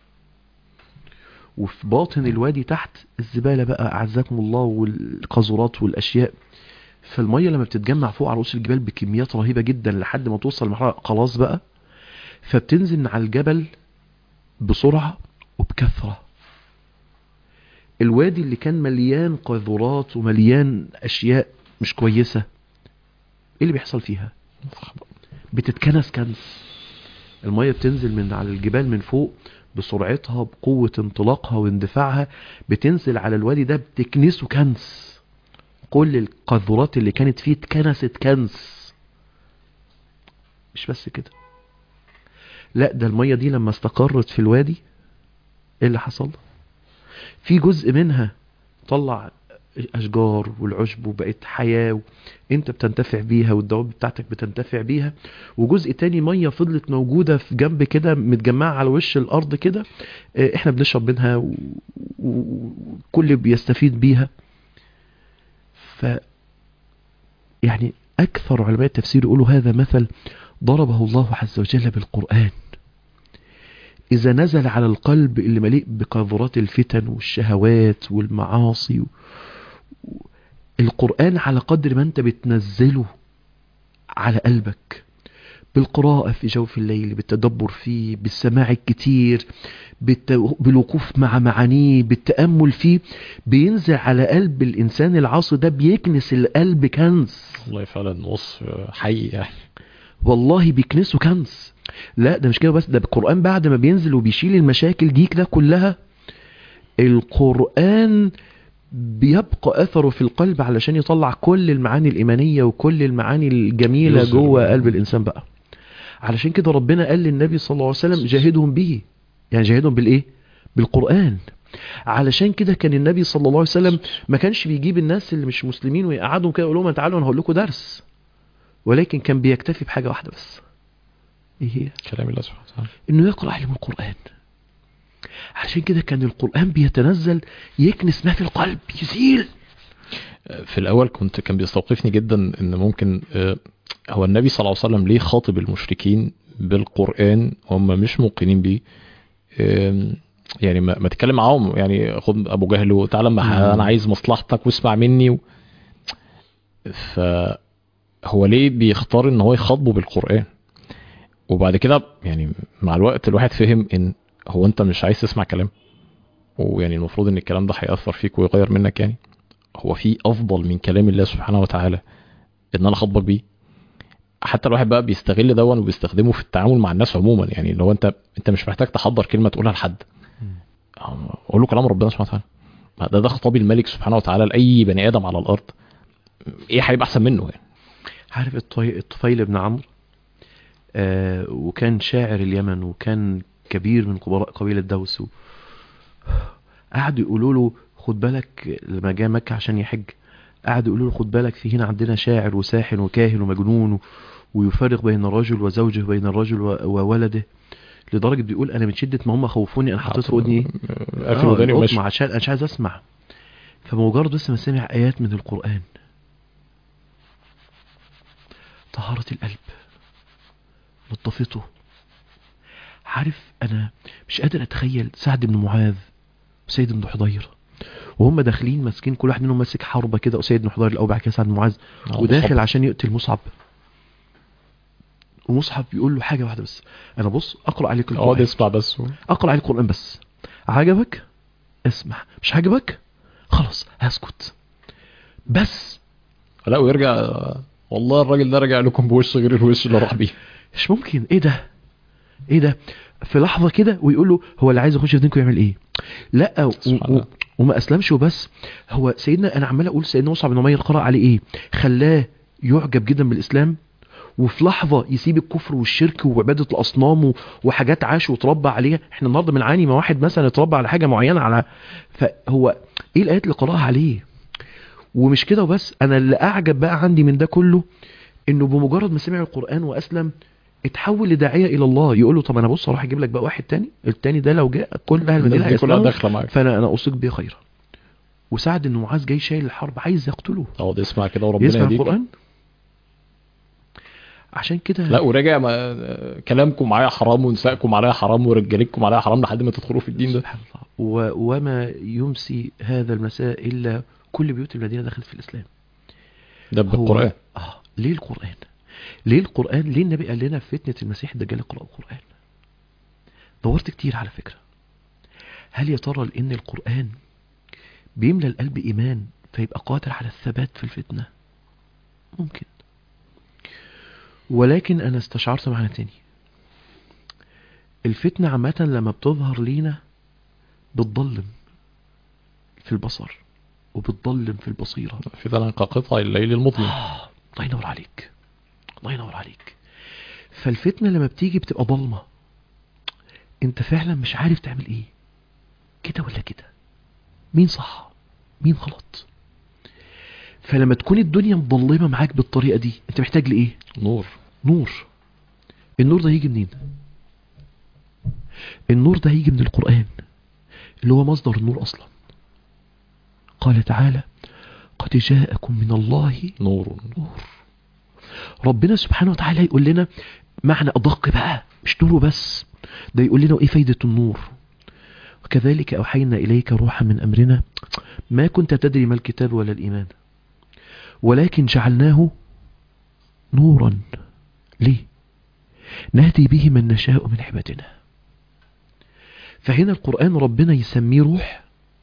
وفي باطن الوادي تحت الزبالة بقى أعزكم الله والقاذورات والأشياء فالمية لما بتتجمع فوق على رؤوس الجبال بكميات رهيبة جدا لحد ما توصل لمرحلة خلاص بقى فبتنزل من على الجبل بسرعة وبكثرة الوادي اللي كان مليان قاذورات ومليان أشياء مش كويسة ايه اللي بيحصل فيها بتتكنس كنس المية بتنزل من على الجبال من فوق بسرعتها بقوة انطلاقها واندفاعها بتنزل على الوادي ده بتكنسه كنس كل القاذورات اللي كانت فيه اتكنست كنس مش بس كده لا ده المية دي لما استقرت في الوادي ايه اللي حصل في جزء منها طلع الاشجار والعشب وبقت حياة و... انت بتنتفع بيها والدواب بتاعتك بتنتفع بيها وجزء تاني مية فضلت موجودة في جنب كده متجمعة على وش الارض كده اه، احنا بنشرب منها و- و- وكل بيستفيد بيها ف يعني اكثر علماء التفسير يقولوا هذا مثل ضربه الله عز وجل بالقرآن إذا نزل على القلب اللي مليء بقاذورات الفتن والشهوات والمعاصي و... القرآن على قدر ما أنت بتنزله على قلبك بالقراءة في جوف الليل بالتدبر فيه بالسماع الكتير بالت... بالوقوف مع معانيه بالتأمل فيه بينزل على قلب الإنسان العاصي ده بيكنس القلب كنز والله فعلا وصف حقيقي يعني والله بيكنسوا كنز لا ده مش كده بس ده القرآن بعد ما بينزل وبيشيل المشاكل دي كده كلها القرآن بيبقى أثره في القلب علشان يطلع كل المعاني الإيمانية وكل المعاني الجميلة يظهر. جوه قلب الإنسان بقى علشان كده ربنا قال للنبي صلى الله عليه وسلم جاهدهم به يعني جاهدهم بالإيه؟ بالقرآن علشان كده كان النبي صلى الله عليه وسلم ما كانش بيجيب الناس اللي مش مسلمين ويقعدهم كده يقول لهم تعالوا انا هقول لكم درس ولكن كان بيكتفي بحاجة واحدة بس ايه هي كلام الله سبحانه وتعالى انه يقرأ عليهم القرآن عشان كده كان القرآن بيتنزل يكنس ما في القلب يزيل في الاول كنت كان بيستوقفني جدا ان ممكن آه، هو النبي صلى الله عليه وسلم ليه خاطب المشركين بالقران هم مش موقنين بيه آم، يعني ما, ما تتكلم معاهم يعني خد ابو جهل وتعالى ما مم. انا عايز مصلحتك واسمع مني و... فهو ليه بيختار ان هو يخاطبه بالقران وبعد كده يعني مع الوقت الواحد فهم ان هو انت مش عايز تسمع كلام ويعني المفروض ان الكلام ده هيأثر فيك ويغير منك يعني هو في افضل من كلام الله سبحانه وتعالى ان انا اخاطبك بيه حتى الواحد بقى بيستغل دون وبيستخدمه في التعامل مع الناس عموما يعني اللي هو انت انت مش محتاج تحضر كلمه تقولها لحد قول له كلام ربنا سبحانه وتعالى ما ده ده خطاب الملك سبحانه وتعالى لاي بني ادم على الارض ايه هيبقى احسن منه يعني عارف الطي... الطفيل بن عمرو آه وكان شاعر اليمن وكان كبير من كبراء قبيلة دوس و... قعدوا يقولوا له خد بالك لما جاء مكة عشان يحج قعدوا يقولوا له خد بالك في هنا عندنا شاعر وساحر وكاهن ومجنون و... ويفرق بين الرجل وزوجه بين الرجل و... وولده لدرجة بيقول انا من شدة ما هم خوفوني انا حطيت في ودني ايه قافل آه، وداني وماشي القطمة عشان انا مش عايز اسمع فمجرد بس ما سمع ايات من القرآن طهارة القلب نظفته عارف انا مش قادر اتخيل سعد بن معاذ وسيد بن حضير وهم داخلين ماسكين كل واحد منهم ماسك حربة كده وسيد بن حضير الاول بعد كده سعد بن معاذ آه، وداخل مصعب. عشان يقتل مصعب ومصعب بيقول له حاجة واحدة بس انا بص اقرأ عليك اقعد القرآن اسمع بس و... اقرا عليك القران بس عجبك اسمع مش عجبك خلاص هسكت بس لا ويرجع والله الراجل ده رجع لكم بوش غير الوش اللي راح بيه مش ممكن ايه ده ايه ده في لحظه كده ويقول له هو اللي عايز يخش في دينكم يعمل ايه لا و... سبحان و... الله. وما اسلمش وبس هو سيدنا انا عمال اقول سيدنا مصعب بن عمير قرأ عليه ايه خلاه يعجب جدا بالاسلام وفي لحظة يسيب الكفر والشرك وعبادة الأصنام و- وحاجات عاش وتربى عليها احنا النهاردة بنعاني ما واحد مثلا اتربى على حاجة معينة على فهو ايه الآيات اللي قرأها عليه ومش كده وبس انا اللي اعجب بقى عندي من ده كله انه بمجرد ما سمع القرآن واسلم اتحول لداعية الى الله يقول له طب انا بص اروح اجيب لك بقى واحد تاني التاني ده لو جاء كل اهل المدينة الناس دي كلها هيسلموا داخله معاك فانا انا اوصيك بيه خيرا وسعد بن معاذ جاي شايل الحرب عايز يقتله اقعد اسمع كده وربنا يسمع يهديك القرآن عشان كده لا وراجع ما... كلامكم معايا حرام ونسائكم عليا حرام ورجالتكم عليا حرام لحد ما تدخلوا في الدين ده سبحان الله و... وما يمسي هذا المساء الا كل بيوت المدينه دخلت في الاسلام ده هو- بالقران اه ليه القران ليه القران ليه النبي قال لنا في فتنه المسيح الدجال اقرأوا القران دورت كتير على فكره هل يا ترى لان القران بيملى القلب ايمان فيبقى قادر على الثبات في الفتنه ممكن ولكن انا استشعرت معنى تاني الفتنة عامة لما بتظهر لينا بتضلم في البصر وبتضلم في البصيرة فتن كقطع الليل المظلم آه الله ينور عليك الله ينور عليك فالفتنة لما بتيجي بتبقى ضلمة انت فعلا مش عارف تعمل ايه كده ولا كده مين صح مين غلط فلما تكون الدنيا مظلمة معاك بالطريقة دي انت محتاج لايه نور نور النور ده هيجي منين النور ده هيجي من القرآن اللي هو مصدر النور أصلا قال تعالى قد جاءكم من الله نور نور ربنا سبحانه وتعالى يقول لنا معنى أدق بقى مش نوره بس ده يقول لنا ايه فايدة النور وكذلك أوحينا إليك روحا من أمرنا ما كنت تدري ما الكتاب ولا الإيمان ولكن جعلناه نورا ليه نهدي به من نشاء من عبادنا فهنا القرآن ربنا يسميه روح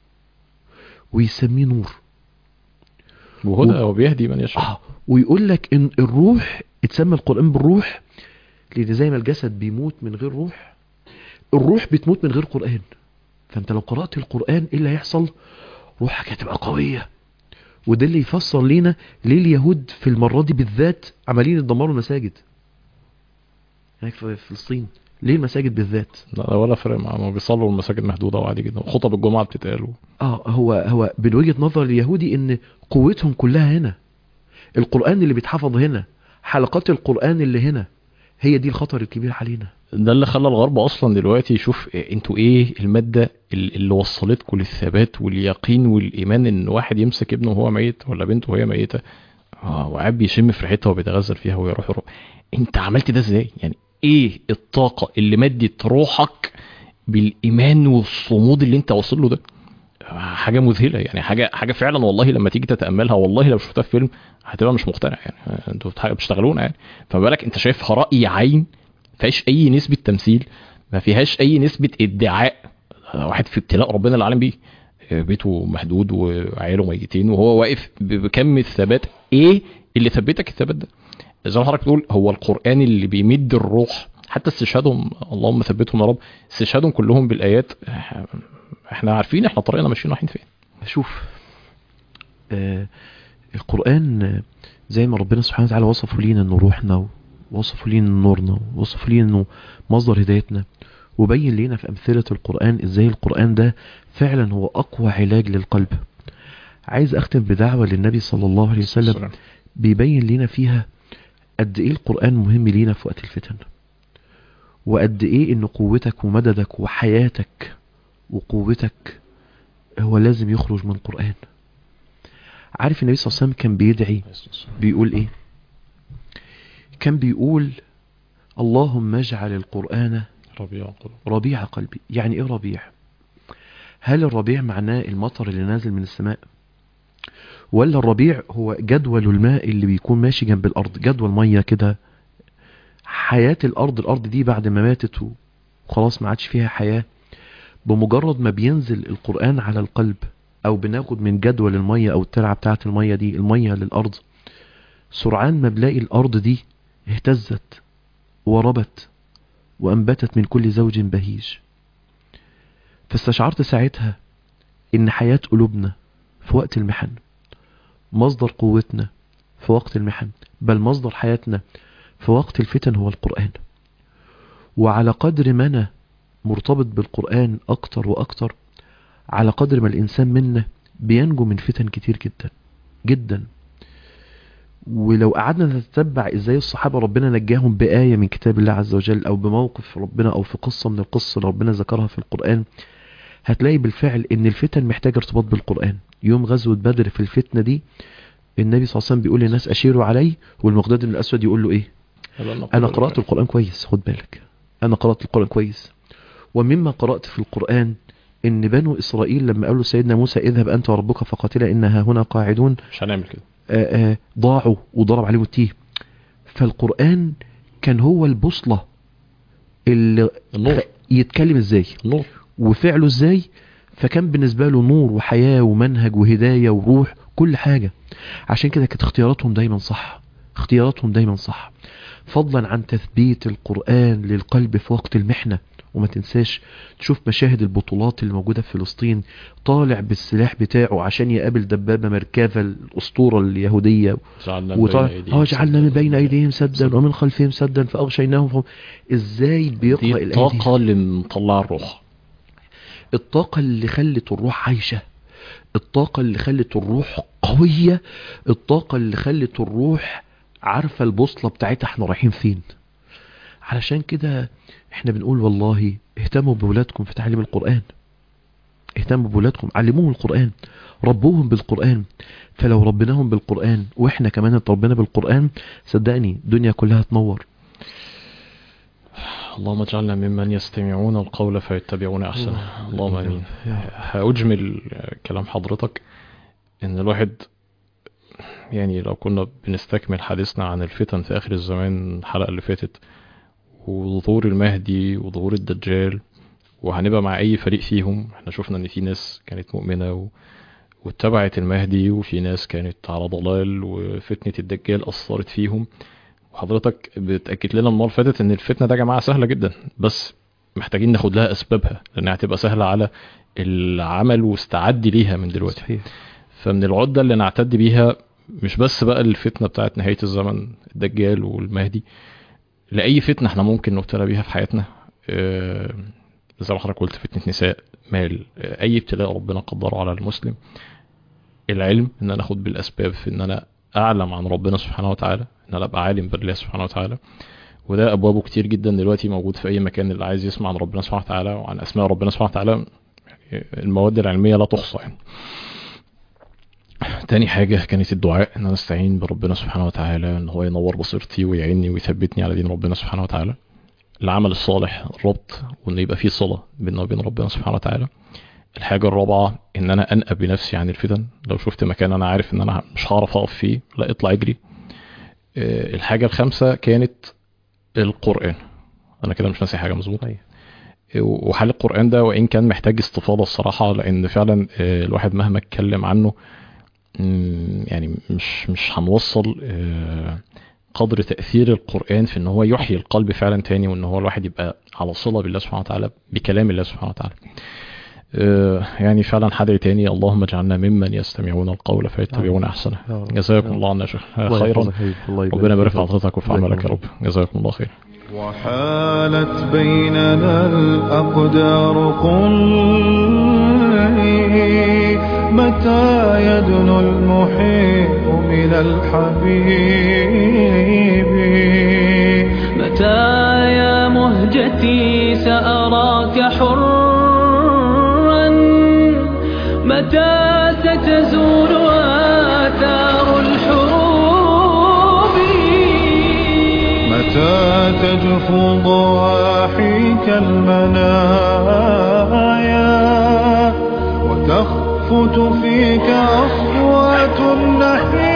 ويسميه نور وهدى وبيهدي من يشاء آه ويقول لك ان الروح اتسمى القرآن بالروح لان زي ما الجسد بيموت من غير روح الروح بتموت من غير قرآن فانت لو قرأت القرآن ايه اللي هيحصل روحك هتبقى قوية وده اللي يفسر لينا ليه اليهود في المرة دي بالذات عمالين يدمروا المساجد هناك في فلسطين ليه المساجد بالذات لا لا ولا فرق معاهم بيصلوا المساجد محدودة وعادي جدا وخطب الجمعة بتتقال و- اه هو هو من وجهة نظر اليهودي ان قوتهم كلها هنا القرآن اللي بيتحفظ هنا حلقات القرآن اللي هنا هي دي الخطر الكبير علينا ده اللي خلى الغرب اصلا دلوقتي يشوف إيه- انتوا ايه المادة ال- اللي وصلتكم للثبات واليقين والايمان ان واحد يمسك ابنه وهو ميت ولا بنته وهي ميتة اه وقاعد بيشم في ريحتها وبيتغزل فيها ويروح يروح انت عملت ده ازاي يعني ايه الطاقة اللي مدت روحك بالايمان والصمود اللي انت واصل له ده حاجة مذهلة يعني حاجة حاجة فعلا والله لما تيجي تتأملها والله لو شفتها في فيلم هتبقى مش مقتنع يعني انتوا بتح- بتشتغلونا يعني فما بالك انت شايفها رأي عين ما فيهاش اي نسبة تمثيل ما فيهاش اي نسبة ادعاء واحد في ابتلاء ربنا العالم بيه بيته مهدود وعياله ميتين وهو واقف ب- بكم الثبات ايه اللي ثبتك الثبات ده زي ما حضرتك بتقول هو القرآن اللي بيمد الروح حتى استشهادهم اللهم ثبتهم يا رب استشهادهم كلهم بالآيات احنا عارفين احنا طريقنا ماشيين رايحين فين شوف آه القرآن آه، زي ما ربنا سبحانه وتعالى وصفه لينا انه روحنا ووصفه لينا إنه نورنا ووصفه لينا انه مصدر هدايتنا وبين لينا في أمثلة القرآن ازاي القرآن ده فعلا هو أقوى علاج للقلب عايز أختم بدعوة للنبي صلى الله عليه وسلم بيبين لنا فيها قد ايه القرآن مهم لينا في وقت الفتن وقد ايه ان قوتك ومددك وحياتك وقوتك هو لازم يخرج من القرآن عارف النبي صلى الله عليه وسلم كان بيدعي بيقول ايه كان بيقول اللهم اجعل القرآن ربيع قلوب ربيع قلبي يعني ايه ربيع هل الربيع معناه المطر اللي نازل من السماء ولا الربيع هو جدول الماء اللي بيكون ماشي جنب الارض جدول ميه كده حياة الارض الارض دي بعد ما ماتت وخلاص ما عادش فيها حياة بمجرد ما بينزل القرآن على القلب او بناخد من جدول المية او الترعة بتاعة المية دي المية للارض سرعان ما بلاقي الارض دي اهتزت وربت وانبتت من كل زوج بهيج فاستشعرت ساعتها ان حياة قلوبنا في وقت المحن مصدر قوتنا في وقت المحن بل مصدر حياتنا في وقت الفتن هو القرآن وعلى قدر ما أنا مرتبط بالقرآن أكتر وأكتر على قدر ما الإنسان منا بينجو من فتن كتير جدا جدا ولو قعدنا نتتبع ازاي الصحابة ربنا نجاهم بآية من كتاب الله عز وجل او بموقف ربنا او في قصة من القصة اللي ربنا ذكرها في القرآن هتلاقي بالفعل ان الفتن محتاجة ارتباط بالقرآن يوم غزوة بدر في الفتنة دي النبي صلى الله عليه وسلم بيقول للناس اشيروا علي والمقداد بن الاسود يقول له ايه انا قرأت القرآن كويس خد بالك انا قرأت القرآن كويس ومما قرأت في القرآن ان بنو اسرائيل لما قالوا سيدنا موسى اذهب انت وربك فقاتلا انها هنا قاعدون مش هنعمل كده آآ آآ ضاعوا وضرب عليهم التيه فالقرآن كان هو البوصلة اللي النور يتكلم ازاي النور وفعله ازاي فكان بالنسبة له نور وحياة ومنهج وهداية وروح كل حاجة عشان كده كانت اختياراتهم دايما صح اختياراتهم دايما صح فضلا عن تثبيت القرآن للقلب في وقت المحنة وما تنساش تشوف مشاهد البطولات اللي موجودة في فلسطين طالع بالسلاح بتاعه عشان يقابل دبابة مركبة الأسطورة اليهودية جعلنا من وطالع بين أيديهم اه جعلنا من بين سدا. أيديهم سدا ومن خلفهم سدا فأغشيناهم فهم ازاي دي بيقرأ الآية دي الطاقة اللي مطلع الروح الطاقة اللي خلت الروح عايشة الطاقة اللي خلت الروح قوية الطاقة اللي خلت الروح عارفة البوصلة بتاعتها احنا رايحين فين علشان كده احنا بنقول والله اهتموا بولادكم في تعليم القرآن اهتموا بولادكم علموهم القرآن ربوهم بالقرآن فلو ربناهم بالقرآن واحنا كمان اتربينا بالقرآن صدقني الدنيا كلها تنور اللهم اجعلنا ممن يستمعون القول فيتبعون احسنه اللهم امين هأجمل كلام حضرتك ان الواحد يعني لو كنا بنستكمل حديثنا عن الفتن في اخر الزمان الحلقة اللي فاتت وظهور المهدي وظهور الدجال وهنبقى مع اي فريق فيهم احنا شفنا ان في ناس كانت مؤمنة و... واتبعت المهدي وفي ناس كانت على ضلال وفتنة الدجال اثرت فيهم وحضرتك بتأكد لنا المرة اللي فاتت ان الفتنة ده يا جماعة سهلة جدا بس محتاجين ناخد لها اسبابها لانها هتبقى سهلة على العمل واستعد ليها من دلوقتي صحيح فمن العدة اللي نعتد بيها مش بس بقى الفتنة بتاعت نهاية الزمن الدجال والمهدي لأي فتنة احنا ممكن نبتلى بيها في حياتنا آه، زي ما حضرتك قلت فتنة نساء مال آه، أي ابتلاء ربنا قدره على المسلم العلم ان انا اخد بالاسباب في ان انا اعلم عن ربنا سبحانه وتعالى ان انا ابقى عالم بالله سبحانه وتعالى وده ابوابه كتير جدا دلوقتي موجود في اي مكان اللي عايز يسمع عن ربنا سبحانه وتعالى وعن اسماء ربنا سبحانه وتعالى يعني المواد العلميه لا تحصى يعني تاني حاجة كانت الدعاء ان انا استعين بربنا سبحانه وتعالى ان هو ينور بصيرتي ويعيني ويثبتني على دين ربنا سبحانه وتعالى العمل الصالح الربط وان يبقى فيه صلة بيننا وبين ربنا سبحانه وتعالى الحاجة الرابعة ان انا انقى بنفسي عن الفتن لو شفت مكان انا عارف ان انا مش هعرف اقف فيه لا اطلع اجري آه، الحاجة الخامسة كانت القرآن انا كده مش ناسي حاجة مظبوط أيوة. وحال القرآن ده وإن كان محتاج استفاضة الصراحة لأن فعلا آه، الواحد مهما اتكلم عنه مم، يعني مش مش هنوصل آه، قدر تأثير القرآن في ان هو يحيي القلب فعلا تاني وان هو الواحد يبقى على صلة بالله سبحانه وتعالى بكلام الله سبحانه وتعالى آه، يعني فعلا حدعي تاني اللهم اجعلنا ممن يستمعون القول فيتبعون احسنه يا رب. جزاكم يا رب. الله عنا يا شيخ آه، الله خيرا يحفظك يا حبيبي. الله يبارك ربنا يبارك فيك. في حضرتك وفي الله عملك يا يبارك رب جزاكم الله خير وحالت بيننا الأقدار قل لي متى يدنو المحب من الحبيب متى يا مهجتي سأراك حرا متى ستزول آثار الحروب متى تجفو ضواحيك المنايا وتخفت فيك أصوات النحيب